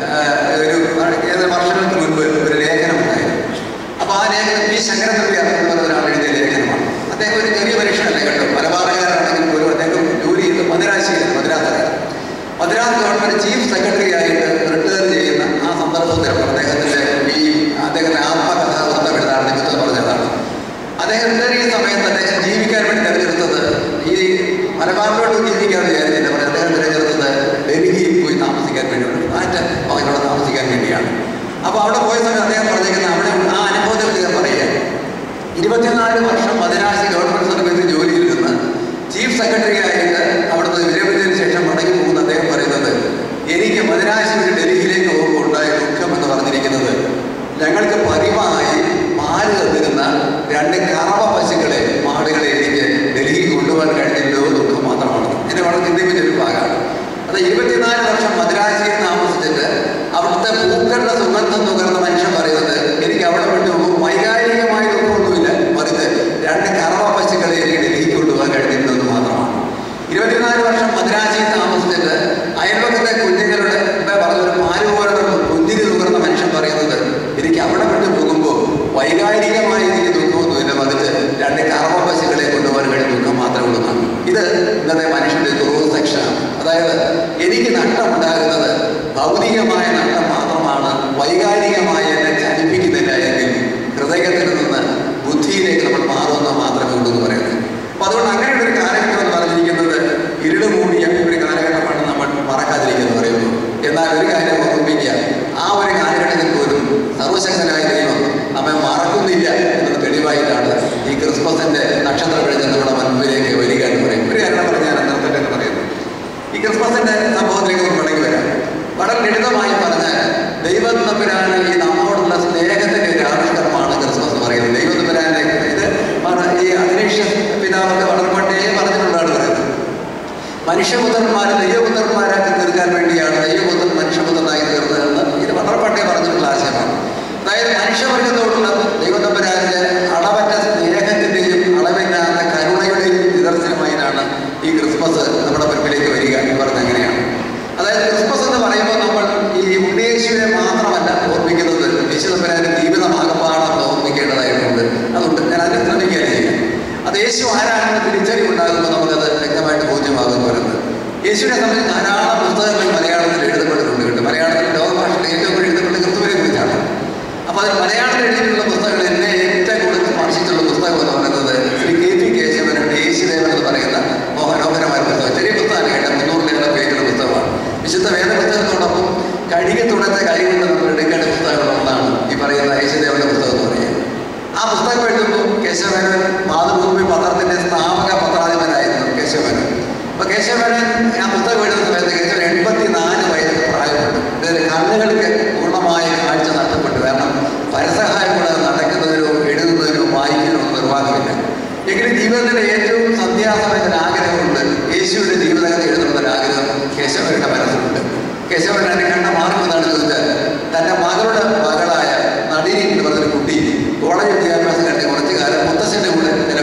ഒരു ഏതാനും വർഷങ്ങൾക്ക് മുൻപ് ഒരു ലേഖനം ഉണ്ടായിരുന്നു അപ്പോൾ ആ ലേഖനം പി ശങ്കരനമ്പി എന്ന് പറഞ്ഞ ഒരാൾ എഴുതിയ ലേഖനമാണ് അദ്ദേഹം ഒരു ചെറിയ മനുഷ്യനല്ലേ കേട്ടോ മലബാറുകാരാണെങ്കിൽ പോലും അദ്ദേഹം ജോലി ചെയ്ത് മദ്രാശിയിൽ മദ്രാസായിരുന്നു മദ്രാസ് ഗവൺമെന്റ് ചീഫ് സെക്രട്ടറി ആയിട്ട് റിട്ടയർ ചെയ്യുന്ന ആ സന്ദർഭത്തിലാണ് അദ്ദേഹത്തിന്റെ ഈ അദ്ദേഹത്തിന്റെ ആത്മകഥാകൃതം എഴുതാണ് നിമിത്തം പറഞ്ഞതാണ് അദ്ദേഹം റിട്ടയർ ചെയ്യുന്ന സമയത്ത് അദ്ദേഹം ജീവിക്കാൻ വേണ്ടി തിരഞ്ഞെടുത്തത് ഈ മലബാറിലോട്ട് ജീവിക്കാൻ വിചാരിച്ചില്ല പക്ഷേ അദ്ദേഹം തിരഞ്ഞെടുത്തത് ഡൽഹിയിൽ പോയി താമസിക്കാൻ വേണ്ടിയാണ് മാറ്റ് അവനോട് താമസിക്കാൻ വേണ്ടിയാണ് അപ്പോൾ അവിടെ പോയ സമയത്ത് അദ്ദേഹം പറഞ്ഞിരിക്കുന്ന അവിടെ ആ അനുഭവത്തെ പറ്റി ഞാൻ പറയുക ഇരുപത്തിനാല് വർഷം മദ്രാസ് ഗവൺമെന്റ് സർവീസിൽ ജോലിയിൽ നിന്ന് ചീഫ് സെക്രട്ടറി ആയിട്ട് അവിടുന്ന് വിരമിച്ചതിന് ശേഷം മടങ്ങി പോകുന്ന അദ്ദേഹം പറയുന്നത് എനിക്ക് മദ്രാസിൽ നിന്ന് ഡൽഹിയിലേക്ക് പോകുമ്പോൾ ഉണ്ടായ ദുഃഖം എന്ന് പറഞ്ഞിരിക്കുന്നത് ഞങ്ങൾക്ക് പതിവായി പാല് തന്നിരുന്ന രണ്ട് കറവ പശുക്കളെ മാടുകളെ എനിക്ക് ഡൽഹിയിൽ കൊണ്ടുപോകാൻ കഴിഞ്ഞല്ലോ ദുഃഖം മാത്രമാണ് എന്നെ വളരെ ചിന്തിപ്പിച്ച ഒരു ഭാഗമാണ് അത് ഇരുപത്തിനാല് വർഷം മദ്രാസിയിൽ താമസിച്ചിട്ട് അവിടുത്തെ പൂക്കളുടെ സുഗന്ധം നുകർന്ന മനുഷ്യൻ പറയുന്നത് എനിക്ക് അവിടെ വിട്ടു പോകുമ്പോൾ വൈകാരികമായ ദുഃഖമൊന്നുമില്ല മറിച്ച് രണ്ട് കറവ പശുക്കളെ എനിക്ക് ഡൽഹിക്ക് കൊണ്ടുപോകാൻ കഴിഞ്ഞിരുന്നത് മാത്രമാണ് ഇരുപത്തിനാല് വർഷം മദ്രാസിയിൽ താമസിച്ചിട്ട് അയൽപക്കത്തെ കുഞ്ഞുങ്ങളുടെ ഇപ്പൊ പറഞ്ഞൊരു പാല് പോലുള്ള പുഞ്ചിരി നുകർന്ന മനുഷ്യൻ പറയുന്നത് എനിക്ക് അവിടെ വിട്ടു പോകുമ്പോൾ വൈകാരികമായി എനിക്ക് ദുഃഖമൊന്നുമില്ല മറിച്ച് രണ്ട് കറവ പശുക്കളെ കൊണ്ടുപോകാൻ കഴിഞ്ഞ ദുഃഖം മാത്രമേ ഉള്ളൂ എന്നാണ്. ഇത് ഇന്നത്തെ മനുഷ്യന്റെ ദുരൂഹ സെക്ഷനാണ് അതായത് എനിക്ക് നഷ്ടമുണ്ടാകുന്നത് ഭൗതികമായ നഷ്ടം മാത്രമാണ് വൈകാരികമായി എന്നെ ചലിപ്പിക്കുന്നില്ല എങ്കിൽ ഹൃദയത്തിൽ നിന്ന് ബുദ്ധിയിലേക്ക് നമ്മൾ മാറുമെന്ന് മാത്രമേ ഉള്ളൂ എന്ന് പറയുന്നത് അപ്പൊ അതുകൊണ്ട് അങ്ങനെയുള്ള ഒരു കാലഘട്ടം എന്ന് പറഞ്ഞിരിക്കുന്നത് ഇരുട് മൂടിയ ഒരു കാലഘട്ടമാണ് നമ്മൾ മറക്കാതിരിക്കുന്നത് പറയുമ്പോൾ എന്നാൽ ഒരു കാര്യം ഓർമ്മിപ്പിക്കുക ആ ഒരു കാലഘട്ടത്തിൽ പോലും സർവശക്തനായ ദൈവം നമ്മെ മറക്കുന്നില്ല എന്നത് തെളിവായിട്ടാണ് ഈ ക്രിസ്മസിന്റെ നക്ഷത്ര വെളിച്ചം നമ്മുടെ മുൻപിലേക്ക് വരിക എന്ന് പറയും ഒരു കാര്യം പറഞ്ഞ് ഞാൻ നിർത്തട്ടെ എന്ന് പറയുന്നു ഈ ക്രിസ്മസിന്റെ സംഭവത്തിലേക്ക് നമുക്ക് മടങ്ങി വരാം വളരെ ലളിതമായി പറഞ്ഞാൽ ദൈവം തമ്പുരാന് ഈ നമ്മോടുള്ള സ്നേഹത്തിന്റെ ഒരു ആവിഷ്കരണമാണ് ക്രിസ്മസ് എന്ന് പറയുന്നത് ദൈവം തമ്പുരാന്റെ ഇത് പറ- ഈ അന്തരീക്ഷ പിതാവൊക്കെ വളരെ പണ്ടേ പറഞ്ഞിട്ടുള്ളതാണ് പറയുന്നത് മനുഷ്യപുത്രന്മാരെ ദൈവപുത്രന്മാരാക്കി തീർക്കാൻ വേണ്ടിയാണ് ദൈവപുത്രൻ മനുഷ്യപുത്രനായി തീർന്നതെന്ന് ഇത് വളരെ പണ്ടേ പറഞ്ഞിട്ടുള്ള ആശയമാണ് അതായത് മനുഷ്യവർഗത്തോടുള്ള ദൈവത്തമ്പരാന്റെ അളവറ്റ സ്നേഹത്തിന്റെയും അളവില്ലാത്ത കരുണയുടെയും നിദർശനമായിട്ടാണ് ഈ ക്രിസ്മസ് നമ്മുടെ മുൻപിലേക്ക് വരിക എന്ന് പറഞ്ഞ അങ്ങനെയാണ് അതായത് ക്രിസ്മസ് എന്ന് പറയുമ്പോൾ നമ്മൾ ഈ ഉണ്ണേശുവിനെ മാത്രമല്ല ഓർമ്മിക്കുന്നത് യേശുദമ്പരാന്റെ ജീവിതമാകപ്പാട് നമ്മൾ ഓർമ്മിക്കേണ്ടതായിട്ടുണ്ട് അതുകൊണ്ട് ഞാൻ അതിനെ ശ്രമിക്കുകയാണ് ചെയ്യുക അത് യേശു ആരാണെന്ന് തിരിച്ചറിവുണ്ടാകുമ്പോൾ നമുക്കത് വ്യക്തമായിട്ട് ബോധ്യമാകുമെന്ന് പറയുന്നത് യേശുവിനെ സംബന്ധിച്ച് ധാരാളം പുസ്തകങ്ങൾ മലയാളത്തിൽ എഴുതപ്പെട്ടിട്ടുണ്ട് കേട്ടോ മലയാളത്തിൽ ലോകഭാഷയിൽ ഏറ്റവും കൂടുതൽ എഴുതപ്പെട്ട ക്രിസ്തുവിനെ കുറിച്ചാണ് അപ്പോൾ അതിൽ മലയാളത്തിൽ എഴുതിയിട്ടുള്ള പുസ്തകങ്ങൾ എന്നെ ഏറ്റവും കൂടുതൽ സ്പർശിച്ചുള്ള പുസ്തകം എന്ന് പറയുന്നത് ശ്രീ കെ പി കേശവനുണ്ട് യേശുദേവൻ എന്ന് പറയുന്ന മോഹനോഹരമായ പുസ്തകം ചെറിയ പുസ്തകമാണ് കേട്ടോ മുന്നൂറിലേറെ പേജുള്ള പുസ്തകമാണ് വിശുദ്ധ വേദപുസ്തകത്തോടൊപ്പം കഴുകി തുടച്ച കൈ കൊണ്ട് നമ്മൾ എടുക്കേണ്ട പുസ്തകങ്ങൾ ഒന്നാണ് ഈ പറയുന്ന യേശുദേവന്റെ പുസ്തകം എന്ന് പറയുന്നത് ആ പുസ്തകം എഴുതുമ്പോൾ കേശവനൻ മാതൃഭൂമി പത്രത്തിന്റെ സ്ഥാപക പത്രാധിപനായിരുന്നു കേശവനൻ അപ്പൊ കേശവനൻ ആ പുസ്തകം എഴുതുന്ന സമയത്ത് കേശവൻ എൺപത്തിനാല് വയസ്സ് പ്രായപ്പെട്ടു ഇതിന് കണ്ണുകൾക്ക് പൂർണ്ണമായ കാഴ്ച നഷ്ടപ്പെട്ടു കാരണം പരസഹായം കൂടാതെ നടക്കുന്നതിനോ എഴുതുന്നതിനോ വായിക്കുന്നതിനോ നിർവാഹമില്ല എങ്കിലും ജീവിതത്തിലെ ഏറ്റവും സന്ധ്യാസമയത്തിന് ആഗ്രഹമുണ്ട് യേശുവിന്റെ ജീവിതകഥ എഴുതണമെന്നൊരു ആഗ്രഹം കേശവരുടെ മനസ്സിലുണ്ട് കേശവൻ എന്നെ കണ്ട മാർഗം എന്താണ് ചോദിച്ചാൽ തന്റെ മകളുടെ മകളായ നടിനി എന്ന് പറഞ്ഞൊരു കുട്ടി കോളേജ് വിദ്യാഭ്യാസം കഴിഞ്ഞ് കുറച്ച് കാലം മുത്തശ്ശന്റെ കൂടെ ചില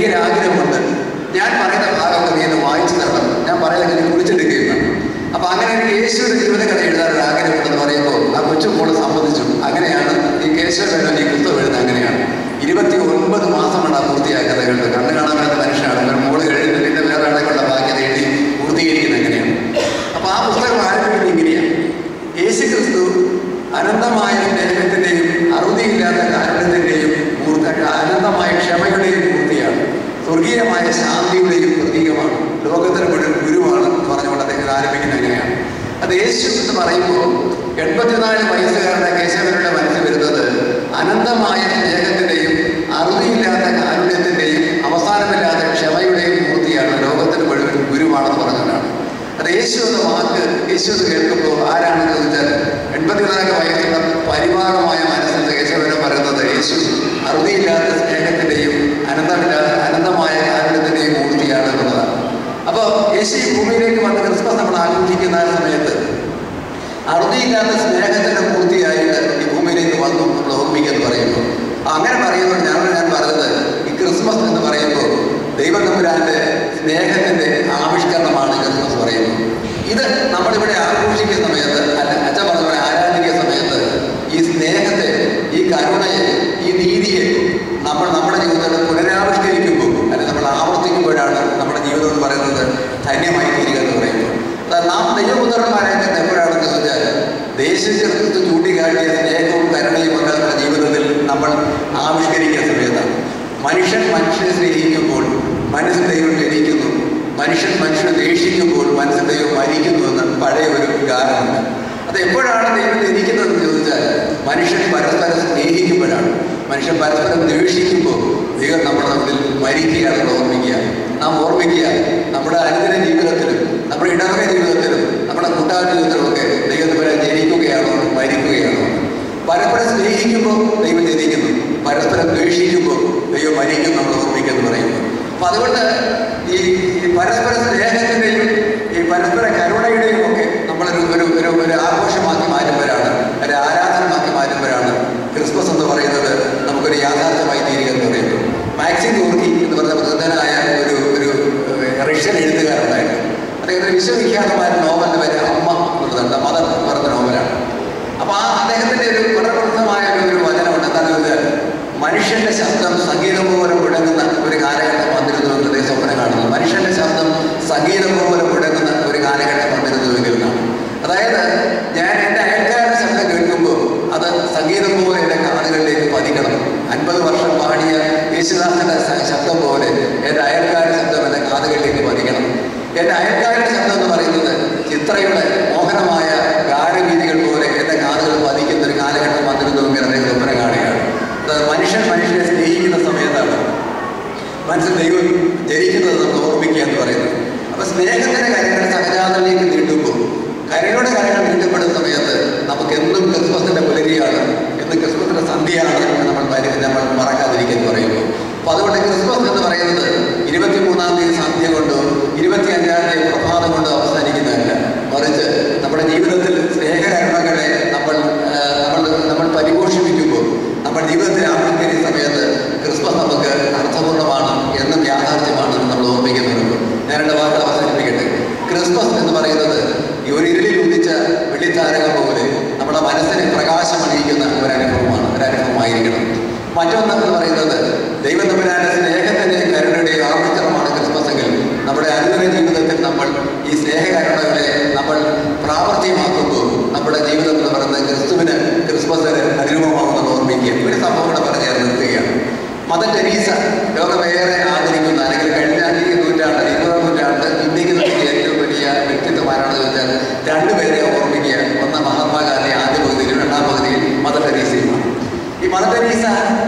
എനിക്കൊരു ആഗ്രഹമുണ്ട് ഞാൻ പറയുന്ന ഭാഗമൊക്കെ നീ ഒന്ന് വായിച്ചു തരണം ഞാൻ പറയുന്നത് നീ കുറിച്ചെടുക്കുകയും വേണം അപ്പൊ അങ്ങനെ എനിക്ക് യേശുവിന്റെ ജീവിതകഥ എഴുതാൻ ഒരു ആഗ്രഹമുണ്ടെന്ന് പറയുമ്പോൾ ആ കൊച്ചു മോള് സമ്മതിച്ചു അങ്ങനെയാണ് ഈ കേശവൻ ഈ പുസ്തകം എഴുതുന്നത് അങ്ങനെയാണ് ഇരുപത്തി ഒൻപത് മാസമാണ് ആ പൂർത്തിയാക്കുന്നത് കണ്ടു കണ്ണു കാണാൻ പറ്റുന്ന മനുഷ്യനാണ് ഒരു മോള് കഴിഞ്ഞിട്ട് പിന്നെ വേറെ ആളെ കൊണ്ട് ബാക്കി അത് എഴുതി പൂർത്തീകരിക്കുന്നത് എങ്ങനെയാണ് അപ്പൊ ആ പുസ്തകം ആരംഭിക്കുന്നത് ഇങ്ങനെയാണ് യേശു ക്രിസ്തു അനന്തമായ സ്നേഹത്തിന്റെയും അറുതിയില്ലാത്ത കാരണത്തിന്റെയും മൂർത്ത അനന്തമായ ക്ഷമയുടെയും മൂർത്തിയാണ് സ്വർഗീയമായ ശാന്തിയുടെയും പ്രതീകമാണ് ലോകത്തിന് മുഴുവൻ ഗുരുവാണ് എന്ന് പറഞ്ഞുകൊണ്ട് അദ്ദേഹം ആരംഭിക്കുന്നത് എങ്ങനെയാണ് അത് യേശു എന്ന് പറയുമ്പോൾ എൺപത്തിനാല് വയസ്സുകാരുടെ കേശവരുടെ മനസ്സിൽ വരുന്നത് അനന്തമായ സ്നേഹത്തിന്റെയും അറുതിയില്ലാത്ത കാരുണ്യത്തിന്റെയും അവസാനമില്ലാത്ത ക്ഷമയുടെയും മൂർത്തിയാണ് ലോകത്തിന് മുഴുവൻ ഗുരുവാണെന്ന് പറഞ്ഞവരാണ് അത് യേശു എന്ന വാക്ക് യേശു എന്ന് കേൾക്കുമ്പോൾ ആരാണെന്ന് ചോദിച്ചാൽ എൺപത്തിനാല് വയസ്സുള്ള പരിപാകമായ മനസ്സിൽ കേശവനം പറയുന്നത് യേശു അറുതിയില്ലാത്ത സ്നേഹത്തിന്റെയും അനന്തമില്ലാത്ത അനന്തമായ കാരുണ്യത്തിന്റെയും മൂർത്തിയാണ് എന്നുള്ളതാണ് അപ്പോൾ യേശു ഈ ഭൂമിയിലേക്ക് വന്ന് ക്രിസ്മസ് നമ്മൾ ആഘോഷിക്കുന്ന ആ സമയത്ത് അറുതിയില്ലാത്ത സ്നേഹത്തിന്റെ പൂർത്തിയായിട്ട് ഈ ഭൂമിയിലേക്ക് വന്നു നമ്മൾ ഓർമ്മിക്കെന്ന് പറയുമ്പോൾ അങ്ങനെ പറയുമ്പോൾ ഞാൻ ഞാൻ പറഞ്ഞത് ഈ ക്രിസ്മസ് എന്ന് പറയുമ്പോൾ ദൈവം തമ്പുരാന്റെ സ്നേഹത്തിന്റെ ആവിഷ്കരണമാണ് ക്രിസ്മസ് പറയുന്നത് ഇത് നമ്മളിവിടെ ആഘോഷിക്കുന്ന സമയത്ത് അല്ല അച്ഛൻ പറഞ്ഞ പോലെ ആരാധിക്കുന്ന സമയത്ത് ഈ സ്നേഹത്തെ ഈ കരുണയെ ഈ നീതിയെ നമ്മൾ നമ്മുടെ ജീവിതത്തിൽ പുനരാവിഷ്കരിക്കുമ്പോൾ അല്ലെങ്കിൽ നമ്മൾ ആവർത്തിക്കുമ്പോഴാണ് നമ്മുടെ ജീവിതം എന്ന് പറയുന്നത് ധന്യമായി തീരുക എന്ന് പറയുമ്പോൾ അതാ നാം ദൈവപുത്രന്മാരായിട്ട് എപ്പോഴാണെന്ന് ചോദിച്ചാൽ ദേശീയകൃത്വം ചൂണ്ടിക്കാട്ടിയ സ്നേഹവും കരുണയും ഒക്കെ നമ്മുടെ ജീവിതത്തിൽ നമ്മൾ ആവിഷ്കരിക്കുന്ന സമയത്താണ് മനുഷ്യൻ മനുഷ്യനെ സ്നേഹിക്കുമ്പോൾ മനസ്സിൽ ദൈവം ജനിക്കുന്നു മനുഷ്യൻ മനുഷ്യനെ ദേഷിക്കുമ്പോൾ മനസ്സിൽ ദൈവം മരിക്കുന്നു എന്ന് പഴയ ഒരു വികാരമുണ്ട് അത് എപ്പോഴാണ് ദൈവം ജനിക്കുന്നതെന്ന് ചോദിച്ചാൽ മനുഷ്യൻ പരസ്പരം സ്നേഹിക്കുമ്പോഴാണ് മനുഷ്യൻ പരസ്പരം ദേഷിക്കുമ്പോൾ ദൈവം നമ്മുടെ തമ്മിൽ മരിക്കുകയാണെന്ന് ഓർമ്മിക്കുക നാം ഓർമ്മിക്കുക നമ്മുടെ അനുദിന ജീവിതത്തിലും നമ്മുടെ ഇടവക ജീവിതത്തിലും നമ്മുടെ കൂട്ടായ ജീവിതത്തിലുമൊക്കെ ദൈവം തമ്മിൽ ജനിക്കുകയാണോ മരിക്കുകയാണോ പരസ്പരം സ്നേഹിക്കുമ്പോൾ ദൈവം ജനിക്കുന്നു പരസ്പരം ദ്വേഷിക്കുമ്പോൾ ദൈവം മരിക്കും നമ്മൾ ഓർമ്മിക്കുന്നു പറയുന്നു അപ്പൊ അതുകൊണ്ട് ഈ ഈ പരസ്പര സ്നേഹത്തിന്റെയും ഈ പരസ്പര കരുണയുടെയും ഒക്കെ നമ്മളൊരു ഒരു ഒരു ഒരു ആഘോഷമാക്കി മാറ്റുമ്പോഴാണ് ഒരു ആരാധനമാക്കി മാറ്റുമ്പോഴാണ് ക്രിസ്മസ് എന്ന് പറയുന്നത് നമുക്കൊരു യാഥാർത്ഥ്യമായി തീരുക എന്ന് പറയുന്നു മാക്സിം ഗോർക്കി എന്ന് പറയുന്ന പ്രസിദ്ധനായ ഒരു ഒരു ഏഹ്, റഷ്യൻ എഴുത്തുകാരുണ്ടായിരുന്നു അദ്ദേഹത്തിന് വിശ്വവിഖ്യാതമായ നോവലിന്റെ പേര് അമ്മ എന്നുള്ളതാണ് മദർ എന്ന് പറയുന്ന നോവലാണ് അപ്പൊ ആ അദ്ദേഹത്തിന്റെ ഒരു വളരെ പ്രസിദ്ധമായ ഒരു ഒരു വചനമുണ്ട് എന്താണെന്ന് വെച്ചാൽ മനുഷ്യന്റെ ശബ്ദം സംഗീതം പോലെ മുഴങ്ങുന്ന ഒരു കാലഘട്ടം വന്നിരുന്നുവെന്ന് അദ്ദേഹം സ്വപ്നം കാണുന്നു മനുഷ്യന്റെ ശബ്ദം സംഗീതം പോലെ മുഴങ്ങുന്ന ഒരു കാലഘട്ടം വന്നിരുന്നുവെങ്കിൽ എന്നാണ് അതായത് ഞാൻ എൻ്റെ അയൽക്കാരുടെ ശബ്ദം കേൾക്കുമ്പോൾ അത് സംഗീതം പോലെ എൻ്റെ കാതുകളിലേക്ക് പതിക്കണം അൻപത് വർഷം പാടിയ യേശുദാസന്റെ സ- ശബ്ദം പോലെ എൻ്റെ അയൽക്കാരുടെ ശബ്ദം എൻ്റെ കാതുകളിലേക്ക് പതിക്കണം എൻ്റെ അയൽക്കാരുടെ ശബ്ദം എന്ന് പറയുന്നത് ചിത്രയുടെ മോഹനമായ ഗാനഗീതികൾ പോലെ എൻ്റെ കാതുകൾ പതിക്കുന്ന ഒരു കാലഘട്ടം വന്നിരുന്നുവെങ്കിൽ അദ്ദേഹം സ്വപ്നം കാണുകയാണ് അത് മനുഷ്യൻ മനുഷ്യനെ സ്നേഹിക്കുന്ന സമയത്താണ് മനസ്സിൽ ദൈവം ജനിക്കുന്നത് നമ്മൾ ഓർമ്മിക്കുക എന്ന് പറയുന്നത് അപ്പൊ സ്നേഹത്തിന്റെ കാര്യങ്ങൾ സഹജാതത്തിലേക്ക് നീട്ടുമ്പോൾ കരയുടെ കാര്യങ്ങൾ നീട്ടപ്പെടുന്ന സമയത്ത് നമുക്ക് എന്നും ക്രിസ്മസിന്റെ പുലരിയാണ് എന്ന് ക്രിസ്മസിന്റെ സന്ധ്യയാണ് എന്ന് നമ്മൾ പരി- നമ്മൾ മറക്കാതിരിക്കുക എന്ന് പറയുമ്പോൾ അപ്പൊ അതുകൊണ്ട് ക്രിസ്മസ് എന്ന് പറയുന്നത് ഇരുപത്തി മൂന്നാം തീയതി സന്ധ്യ കൊണ്ടോ ഇരുപത്തി അഞ്ചാം തീയതി പ്രഭാതം കൊണ്ടോ അവസാനിക്കുന്നതല്ല മറിച്ച് നമ്മുടെ ജീവിതത്തിൽ സ്നേഹകരണങ്ങളെ നമ്മൾ ആ, നമ്മൾ നമ്മൾ പരിപോഷിപ്പിക്കുമ്പോൾ നമ്മുടെ ജീവിതത്തിൽ ആവിഷ്കരിക്കുന്ന സമയത്ത് ക്രിസ്മസ് നമുക്ക് അർത്ഥപൂർണ്ണമാണ് എന്നും യാഥാർത്ഥ്യമാണ് എന്ന് നമ്മൾ ഓർമ്മിക്കുന്നുണ്ട് ഞാൻ എൻ്റെ വാക്കുകൾ അവസാനിപ്പിക്കട്ടെ ക്രിസ്മസ് എന്ന് പറയുന്നത് ഈ ഒരു ഇരുളിൽ ഉദിച്ച വെള്ളിത്താരകം പോലെ നമ്മുടെ മനസ്സിനെ പ്രകാശമണിയിക്കുന്ന ഒരു അനുഭവമാണ് ഒരു അനുഭവമായിരിക്കണം മറ്റൊന്നെന്ന് പറയുന്നത് ദൈവം തമ്മിലായ സ്നേഹത്തിൻ്റെയും കരുണയുടെയും ആവിഷ്കരമാണ് ക്രിസ്മസ് എങ്കിൽ നമ്മുടെ അനുദിന ജീവിതത്തിൽ നമ്മൾ ഈ സ്നേഹകരുണകളെ നമ്മൾ പ്രാവർത്തികമാക്കുമ്പോൾ നമ്മുടെ ജീവിതം എന്ന് പറയുന്നത് ക്രിസ്തുവിന് ക്രിസ്മസിന് അനുരൂപമാകുമെന്ന് ഓർമ്മിക്കുക ഒരു സംഭവം കൂടെ പറഞ്ഞ് ഞാൻ നിർത്തുകയാണ് മദർ ടെരീസ ലോകമേറെ ആദരിക്കുന്ന അല്ലെങ്കിൽ കഴിഞ്ഞ ഈ നൂറ്റാണ്ട് ഇരുപതാം നൂറ്റാണ്ട് ഇന്ത്യക്ക് നൽകിയ ഏറ്റവും വലിയ വ്യക്തിത്വമാരാണെന്ന് ചോദിച്ചാൽ രണ്ടുപേരെ ഓർമ്മിക്കുക ഒന്ന് മഹാത്മാഗാന്ധി ആദ്യ പകുതിയിലും രണ്ടാം പകുതിയിൽ മദർ ടെരീസയുമാണ് ഈ മദർ ടെരീസ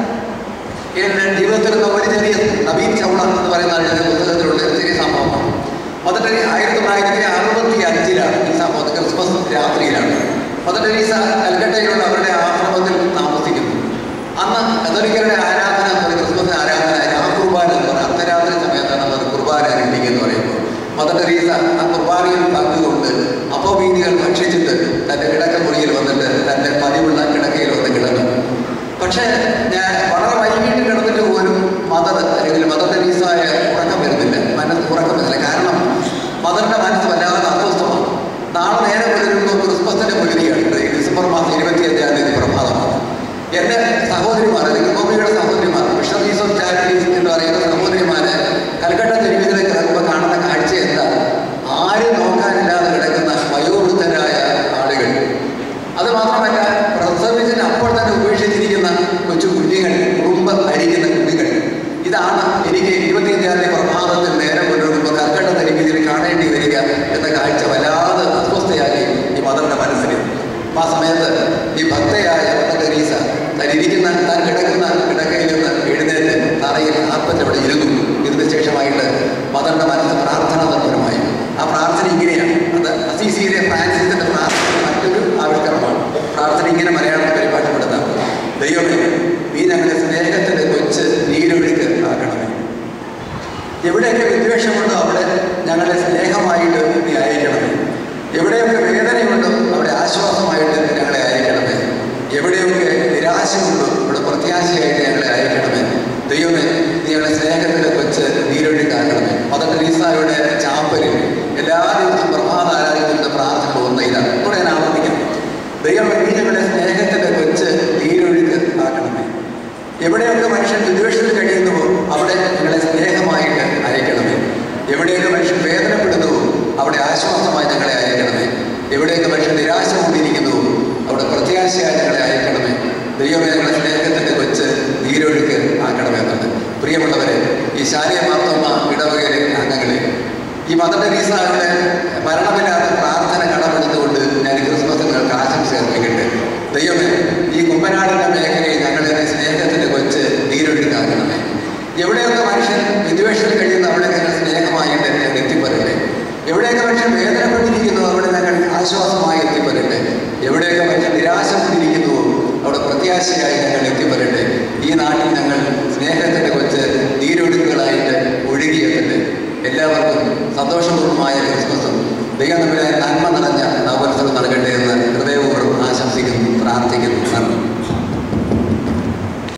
എൻ്റെ ജീവിതത്തിൽ നിന്ന് ഒരു ചെറിയ നവീൻ ചൗള എന്ന് പറയുന്ന ആളുടെ പുസ്തകത്തിലുള്ള ഒരു ചെറിയ സംഭവമാണ് മദർ ടെരീസ ആയിരത്തി തൊള്ളായിരത്തി അറുപത്തി അഞ്ചിലാണ് ഈ സംഭവം ക്രിസ്മസ് രാത്രിയിലാണ് മദർ ടെരീസ കൽക്കട്ടയിലുള്ള അവരുടെ ആശ്രമത്തിൽ താമസിക്കുന്നു അന്ന് കത്തോലിക്കരുടെ ആരാധന എന്ന് പറയുന്നത് ക്രിസ്മസ് ആരാധന രാകുർബാന എന്ന് പറയുന്നത് അർദ്ധരാത്രി സമയത്താണ് അവർ കുർബാന രണ്ടിക്കുക എന്ന് പറയുമ്പോൾ മദർ ടെരീസ ആ കുർബാനയിൽ പങ്കുകൊണ്ട് അപ്പവീതികൾ ഭക്ഷിച്ചിട്ട് തൻ്റെ കിടക്കമുറിയിൽ വന്നിട്ട് തൻ്റെ പതിവുള്ള കിടക്കയിൽ വന്ന് കിടന്നു പക്ഷേ ഞാൻ വളരെ വൈകിട്ട് കിടന്നിട്ട് പോലും മദർ അല്ലെങ്കിൽ മദർ ടെരീസായ സഹോദരിമാർ അല്ലെങ്കിൽ ഗോപിയുടെ സഹോദരിമാർ മിഷണറീസ് ഓഫ് ചാരിറ്റീസ് എന്ന് പറയുന്ന സഹോദരിമാര് കൽക്കട്ട തെരുവിലേക്ക് ഇറങ്ങുമ്പോൾ കാണുന്ന കാഴ്ച എന്താ ആരും നോക്കാനില്ലാതെ കിടക്കുന്ന വയോവൃദ്ധരായ ആളുകൾ അത് മാത്രമല്ല പ്രസവിച്ചതിന് അപ്പോൾ തന്നെ ഉപേക്ഷിച്ചിരിക്കുന്ന കൊച്ചു കുഞ്ഞുങ്ങൾ കുടുംബം ഭരിക്കുന്ന കുഞ്ഞുങ്ങൾ ഇതാണ് എനിക്ക് ഇരുപത്തിയഞ്ചാം തീയതി പ്രഭാതത്തിൽ നേരം കൊണ്ടുവരുമ്പോൾ കർക്കട്ട തെരുവിൽ കാണേണ്ടി വരിക എന്ന കാഴ്ച വല്ലാതെ അസ്വസ്ഥയാക്കി ഈ മദറിന്റെ മനസ്സിൽ അപ്പൊ ആ സമയത്ത് ഈ ഭക്തയായ മദർ തെരീസ താൻ ഇരിക്കുന്ന താൻ കിടക്കുന്ന കിടക്കയിൽ നിന്ന് എഴുന്നേറ്റ് തറയിൽ ആർപ്പറ്റ് അവിടെ ഇരുന്നു ഇതിന് ശേഷമായിട്ട് മദറിന്റെ മനസ്സ് പ്രാർത്ഥന നിർഭരമായി ആ പ്രാർത്ഥന ഇങ്ങനെയാണ് അത് അസീസിയിലെ ഫ്രാൻസിസിന്റെ പ്രാർത്ഥന മറ്റൊരു ആവിഷ്കരണമാണ് പ്രാർത്ഥന ഇങ്ങനെ മലയാളത്തിൽ പരിഭാഷപ്പെടുത്താം ദൈവമേ നീ ഞങ്ങളെ സ്നേഹത്തിന്റെ കൊച്ച് നീരൊഴുക്ക് ആക്കണമേ എവിടെയൊക്കെ വിദ്വേഷമുണ്ടോ അവിടെ ഞങ്ങളെ സ്നേഹമായിട്ട് നീ അയക്കണമേ എവിടെയൊക്കെ വേദനയുണ്ടോ അവിടെ ആശ്വാസമായിട്ട് ഞങ്ങളെ അയക്കണമേ എവിടെയൊക്കെ നിരാശയുണ്ടോ അവിടെ പ്രത്യാശയായിട്ട് ഞങ്ങളെ അയക്കണമേ ദൈവമേ നീ ഞങ്ങളെ സ്നേഹത്തിന്റെ കൊച്ച് നീരൊഴുക്കാക്കണമേ മദർ ടീസായുടെ ചാപ്പലിൽ എല്ലാ ദിവസവും പ്രഭാത ആരാധനയുടെ പ്രാർത്ഥന പോകുന്ന ഇതാണ് കൂടെ ഞാൻ ആവർത്തിക്കാം ദൈവമേ നീ ഞങ്ങളുടെ സ്നേഹത്തിന്റെ കൊച്ച് നീരൊഴുക്ക് ആക്കണമേ എവിടെയൊക്കെ മനുഷ്യൻ വിദ്വേഷത്തിൽ കഴിയുന്നുവോ അവിടെ ഞങ്ങളെ സ്നേഹമായിട്ട് അയക്കണമേ എവിടെയൊക്കെ മനുഷ്യൻ വേദനപ്പെടുന്നുവോ അവിടെ ആശ്വാസമായി ഞങ്ങളെ അയക്കണമേ എവിടെയൊക്കെ മനുഷ്യൻ നിരാശ കൊണ്ടിരിക്കുന്നുവോ അവിടെ പ്രത്യാശയായി ഞങ്ങളെ അയക്കണമേ ദൈവമേ ഞങ്ങളുടെ സ്നേഹത്തിന്റെ കൊച്ച് നീരൊഴുക്ക് ആക്കണമേ എന്നുണ്ട് പ്രിയമുള്ളവരെ ഈ ശാരീയ മാർത്തോമ ഇടവകയിലെ അംഗങ്ങളെ ഈ മദർ തെരീസയുടെ മരണമില്ലാത്ത പ്രാർത്ഥന കടമെടുത്തുകൊണ്ട് ഞാൻ ഈ ക്രിസ്മസ് നിങ്ങൾക്ക് ആശംസ അർപ്പിക്കട്ടെ ദൈവമേ ഈ കുമ്പനാടിന്റെ മേഖലയിൽ ഞങ്ങളുടെ സ്നേഹത്തിന്റെ കൊച്ച് നീരൊഴുക്കാക്കണമേ എവിടെയൊക്കെ മനുഷ്യൻ വിദ്വേഷത്തിൽ കഴിയുന്ന അവിടെ ഞങ്ങൾ സ്നേഹമായിട്ട് ഞങ്ങൾ എത്തിപ്പെടട്ടെ എവിടെയൊക്കെ മനുഷ്യൻ വേദനപ്പെട്ടിരിക്കുന്നു അവിടെ ഞങ്ങൾ ആശ്വാസമായി എത്തിപ്പെടട്ടെ എവിടെയൊക്കെ മനുഷ്യൻ നിരാശ കൊണ്ടിരിക്കുന്നുവോ അവിടെ പ്രത്യാശയായി ഞങ്ങൾ എത്തിപ്പെടട്ടെ ഈ നാട്ടിൽ ഞങ്ങൾ സ്നേഹത്തിന്റെ കൊച്ച് നീരൊഴുക്കുകളായിട്ട് ഒഴുകിയെത്തട്ടെ എല്ലാവർക്കും സന്തോഷപൂർവമായ ക്രിസ്മസും ദൈവം നമ്മുടെ നന്മ നിറഞ്ഞ